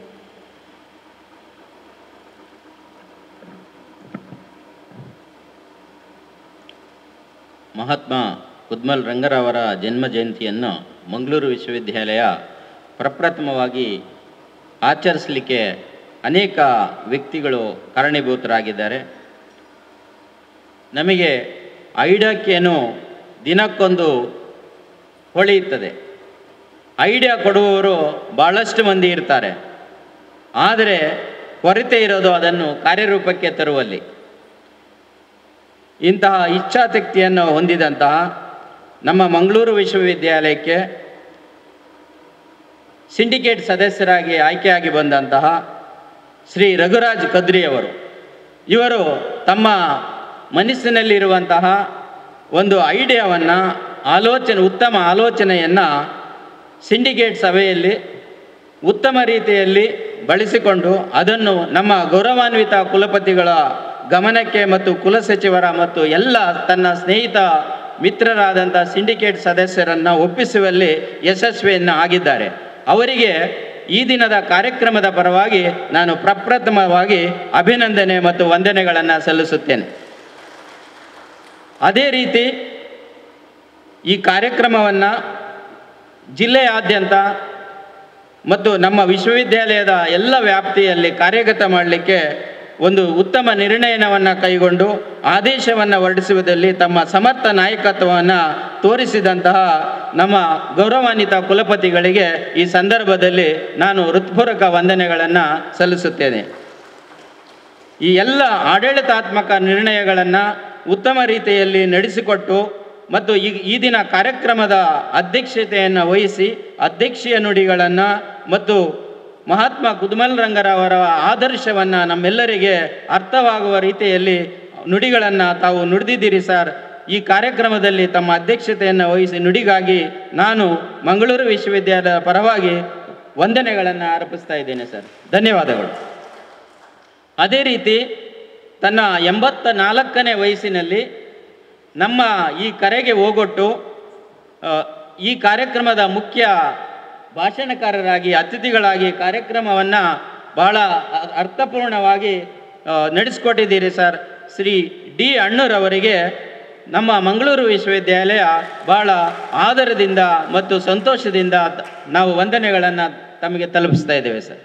ಮಹಾತ್ಮ ಕುದ್ಮಲ್ ರಂಗರವರ ಜನ್ಮ ಜಯಂತಿಯನ್ನು ಮಂಗಳೂರು ವಿಶ್ವವಿದ್ಯಾಲಯ ಪ್ರಪ್ರಥಮವಾಗಿ ಆಚರಿಸಲಿಕ್ಕೆ ಅನೇಕ ವ್ಯಕ್ತಿಗಳು ಕಾರಣೀಭೂತರಾಗಿದ್ದಾರೆ ನಮಗೆ ಐಡಿಯಾಕ್ಕೇನು ದಿನಕ್ಕೊಂದು ಹೊಳೆಯುತ್ತದೆ ಐಡಿಯಾ ಕೊಡುವವರು ಭಾಳಷ್ಟು ಮಂದಿ ಇರ್ತಾರೆ ಆದರೆ ಕೊರತೆ ಇರೋದು ಅದನ್ನು ಕಾರ್ಯರೂಪಕ್ಕೆ ತರುವಲ್ಲಿ ಇಂತಹ ಇಚ್ಛಾಶಕ್ತಿಯನ್ನು ಹೊಂದಿದಂತಹ ನಮ್ಮ ಮಂಗಳೂರು ವಿಶ್ವವಿದ್ಯಾಲಯಕ್ಕೆ ಸಿಂಡಿಕೇಟ್ ಸದಸ್ಯರಾಗಿ ಆಯ್ಕೆಯಾಗಿ ಬಂದಂತಹ ಶ್ರೀ ರಘುರಾಜ್ ಕದ್ರಿಯವರು ಇವರು ತಮ್ಮ ಮನಸ್ಸಿನಲ್ಲಿರುವಂತಹ ಒಂದು ಐಡಿಯಾವನ್ನು ಆಲೋಚನೆ ಉತ್ತಮ ಆಲೋಚನೆಯನ್ನು ಸಿಂಡಿಕೇಟ್ ಸಭೆಯಲ್ಲಿ ಉತ್ತಮ ರೀತಿಯಲ್ಲಿ ಬಳಸಿಕೊಂಡು ಅದನ್ನು ನಮ್ಮ ಗೌರವಾನ್ವಿತ ಕುಲಪತಿಗಳ ಗಮನಕ್ಕೆ ಮತ್ತು ಕುಲಸಚಿವರ ಮತ್ತು ಎಲ್ಲ ತನ್ನ ಸ್ನೇಹಿತ ಮಿತ್ರರಾದಂಥ ಸಿಂಡಿಕೇಟ್ ಸದಸ್ಯರನ್ನು ಒಪ್ಪಿಸುವಲ್ಲಿ ಯಶಸ್ವಿಯನ್ನು ಆಗಿದ್ದಾರೆ ಅವರಿಗೆ ಈ ದಿನದ ಕಾರ್ಯಕ್ರಮದ ಪರವಾಗಿ ನಾನು ಪ್ರಪ್ರಥಮವಾಗಿ ಅಭಿನಂದನೆ ಮತ್ತು ವಂದನೆಗಳನ್ನು ಸಲ್ಲಿಸುತ್ತೇನೆ ಅದೇ ರೀತಿ ಈ ಕಾರ್ಯಕ್ರಮವನ್ನು ಜಿಲ್ಲೆಯಾದ್ಯಂತ ಮತ್ತು ನಮ್ಮ ವಿಶ್ವವಿದ್ಯಾಲಯದ ಎಲ್ಲ ವ್ಯಾಪ್ತಿಯಲ್ಲಿ ಕಾರ್ಯಗತ ಮಾಡಲಿಕ್ಕೆ ಒಂದು ಉತ್ತಮ ನಿರ್ಣಯವನ್ನು ಕೈಗೊಂಡು ಆದೇಶವನ್ನು ಹೊರಡಿಸುವುದರಲ್ಲಿ ತಮ್ಮ ಸಮರ್ಥ ನಾಯಕತ್ವವನ್ನು ತೋರಿಸಿದಂತಹ ನಮ್ಮ ಗೌರವಾನ್ವಿತ ಕುಲಪತಿಗಳಿಗೆ ಈ ಸಂದರ್ಭದಲ್ಲಿ ನಾನು ಹೃತ್ಪೂರ್ವಕ ವಂದನೆಗಳನ್ನು ಸಲ್ಲಿಸುತ್ತೇನೆ ಈ ಎಲ್ಲ ಆಡಳಿತಾತ್ಮಕ ನಿರ್ಣಯಗಳನ್ನು ಉತ್ತಮ ರೀತಿಯಲ್ಲಿ ನಡೆಸಿಕೊಟ್ಟು ಮತ್ತು ಈ ಈ ದಿನ ಕಾರ್ಯಕ್ರಮದ ಅಧ್ಯಕ್ಷತೆಯನ್ನು ವಹಿಸಿ ಅಧ್ಯಕ್ಷೀಯ ನುಡಿಗಳನ್ನು ಮತ್ತು ಮಹಾತ್ಮ ಕುದುಮಲ್ ರಂಗರವರ ಆದರ್ಶವನ್ನು ನಮ್ಮೆಲ್ಲರಿಗೆ ಅರ್ಥವಾಗುವ ರೀತಿಯಲ್ಲಿ ನುಡಿಗಳನ್ನು ತಾವು ನುಡಿದಿದ್ದೀರಿ ಸರ್ ಈ ಕಾರ್ಯಕ್ರಮದಲ್ಲಿ ತಮ್ಮ ಅಧ್ಯಕ್ಷತೆಯನ್ನು ವಹಿಸಿ ನುಡಿಗಾಗಿ ನಾನು ಮಂಗಳೂರು ವಿಶ್ವವಿದ್ಯಾಲಯದ ಪರವಾಗಿ ವಂದನೆಗಳನ್ನು ಅರ್ಪಿಸ್ತಾ ಇದ್ದೇನೆ ಸರ್ ಧನ್ಯವಾದಗಳು ಅದೇ ರೀತಿ ತನ್ನ ಎಂಬತ್ತ ನಾಲ್ಕನೇ ವಯಸ್ಸಿನಲ್ಲಿ ನಮ್ಮ ಈ ಕರೆಗೆ ಹೋಗೊಟ್ಟು ಆ, ಈ ಕಾರ್ಯಕ್ರಮದ ಮುಖ್ಯ ಭಾಷಣಕಾರರಾಗಿ ಅತಿಥಿಗಳಾಗಿ ಕಾರ್ಯಕ್ರಮವನ್ನು ಬಹಳ ಅ- ಅರ್ಥಪೂರ್ಣವಾಗಿ ಆ, ನಡೆಸ್ಕೊಟ್ಟಿದ್ದೀರಿ ಸರ್ ಶ್ರೀ ಡಿ ಅಣ್ಣೂರವರಿಗೆ ನಮ್ಮ ಮಂಗಳೂರು ವಿಶ್ವವಿದ್ಯಾಲಯ ಬಹಳ ಆದರದಿಂದ ಮತ್ತು ಸಂತೋಷದಿಂದ ತ- ನಾವು ವಂದನೆಗಳನ್ನು ತಮಗೆ ತಲುಪಿಸ್ತಾ ಇದ್ದೇವೆ ಸರ್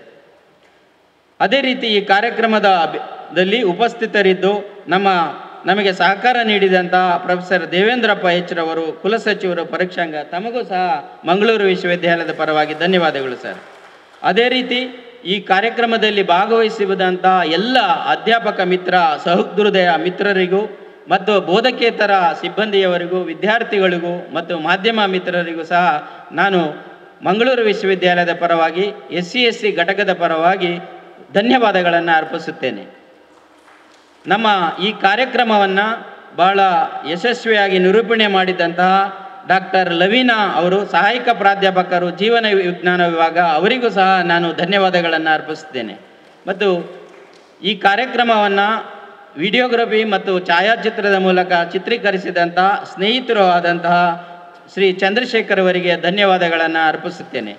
ಅದೇ ರೀತಿ ಈ ಕಾರ್ಯಕ್ರಮದ ಅಭಿ- ದಲ್ಲಿ ಉಪಸ್ಥಿತರಿದ್ದು ನಮ್ಮ ನಮಗೆ ಸಹಕಾರ ನೀಡಿದಂತಹ ಪ್ರೊಫೆಸರ್ ದೇವೇಂದ್ರಪ್ಪ ಎಚ್ ರವರು ಕುಲಸಚಿವರು ಪರೀಕ್ಷಾಂಗ ತಮಗೂ ಸಹ ಮಂಗಳೂರು ವಿಶ್ವವಿದ್ಯಾಲಯದ ಪರವಾಗಿ ಧನ್ಯವಾದಗಳು ಸರ್ ಅದೇ ರೀತಿ ಈ ಕಾರ್ಯಕ್ರಮದಲ್ಲಿ ಭಾಗವಹಿಸಿದಂಥ ಎಲ್ಲ ಅಧ್ಯಾಪಕ ಮಿತ್ರ ಸಹೃದಯ ಮಿತ್ರರಿಗೂ ಮತ್ತು ಬೋಧಕೇತರ ಸಿಬ್ಬಂದಿಯವರಿಗೂ ವಿದ್ಯಾರ್ಥಿಗಳಿಗೂ ಮತ್ತು ಮಾಧ್ಯಮ ಮಿತ್ರರಿಗೂ ಸಹ ನಾನು ಮಂಗಳೂರು ವಿಶ್ವವಿದ್ಯಾಲಯದ ಪರವಾಗಿ ಎಸ್ ಸಿ ಎಸ್ ಸಿ ಘಟಕದ ಪರವಾಗಿ ಧನ್ಯವಾದಗಳನ್ನು ಅರ್ಪಿಸುತ್ತೇನೆ ನಮ್ಮ ಈ ಕಾರ್ಯಕ್ರಮವನ್ನು ಬಹಳ ಯಶಸ್ವಿಯಾಗಿ ನಿರೂಪಣೆ ಮಾಡಿದಂತಹ ಡಾಕ್ಟರ್ ಲವೀನಾ ಅವರು ಸಹಾಯಕ ಪ್ರಾಧ್ಯಾಪಕರು ಜೀವನ ವಿಜ್ಞಾನ ವಿಭಾಗ ಅವರಿಗೂ ಸಹ ನಾನು ಧನ್ಯವಾದಗಳನ್ನು ಅರ್ಪಿಸುತ್ತೇನೆ ಮತ್ತು ಈ ಕಾರ್ಯಕ್ರಮವನ್ನು ವಿಡಿಯೋಗ್ರಫಿ ಮತ್ತು ಛಾಯಾಚಿತ್ರದ ಮೂಲಕ ಚಿತ್ರೀಕರಿಸಿದಂತಹ ಸ್ನೇಹಿತರು ಆದಂತಹ ಶ್ರೀ ಚಂದ್ರಶೇಖರ್ ಅವರಿಗೆ ಧನ್ಯವಾದಗಳನ್ನು ಅರ್ಪಿಸುತ್ತೇನೆ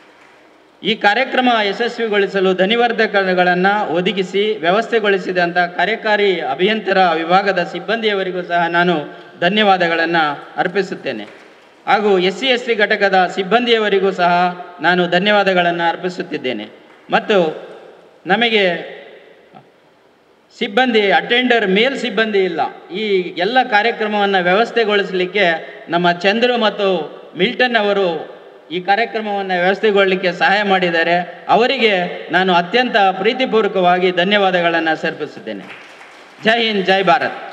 ಈ ಕಾರ್ಯಕ್ರಮ ಯಶಸ್ವಿಗೊಳಿಸಲು ಧ್ವನಿವರ್ಧಕಗಳನ್ನು ಒದಗಿಸಿ ವ್ಯವಸ್ಥೆಗೊಳಿಸಿದಂಥ ಕಾರ್ಯಕಾರಿ ಅಭಿಯಂತರ ವಿಭಾಗದ ಸಿಬ್ಬಂದಿಯವರಿಗೂ ಸಹ ನಾನು ಧನ್ಯವಾದಗಳನ್ನು ಅರ್ಪಿಸುತ್ತೇನೆ ಹಾಗೂ ಎಸ್ ಸಿ ಎಸ್ ಸಿ ಘಟಕದ ಸಿಬ್ಬಂದಿಯವರಿಗೂ ಸಹ ನಾನು ಧನ್ಯವಾದಗಳನ್ನು ಅರ್ಪಿಸುತ್ತಿದ್ದೇನೆ ಮತ್ತು ನಮಗೆ ಸಿಬ್ಬಂದಿ ಅಟೆಂಡರ್ ಮೇಲ್ ಸಿಬ್ಬಂದಿ ಇಲ್ಲ ಈ ಎಲ್ಲ ಕಾರ್ಯಕ್ರಮವನ್ನು ವ್ಯವಸ್ಥೆಗೊಳಿಸಲಿಕ್ಕೆ ನಮ್ಮ ಚಂದ್ರು ಮತ್ತು ಮಿಲ್ಟನ್ ಅವರು ಈ ಕಾರ್ಯಕ್ರಮವನ್ನು ವ್ಯವಸ್ಥೆಗೊಳ್ಳಲಿಕ್ಕೆ ಸಹಾಯ ಮಾಡಿದ್ದಾರೆ ಅವರಿಗೆ ನಾನು ಅತ್ಯಂತ ಪ್ರೀತಿಪೂರ್ವಕವಾಗಿ ಧನ್ಯವಾದಗಳನ್ನು ಸಮರ್ಪಿಸುತ್ತೇನೆ ಜೈ ಹಿಂದ್ ಜೈ ಭಾರತ್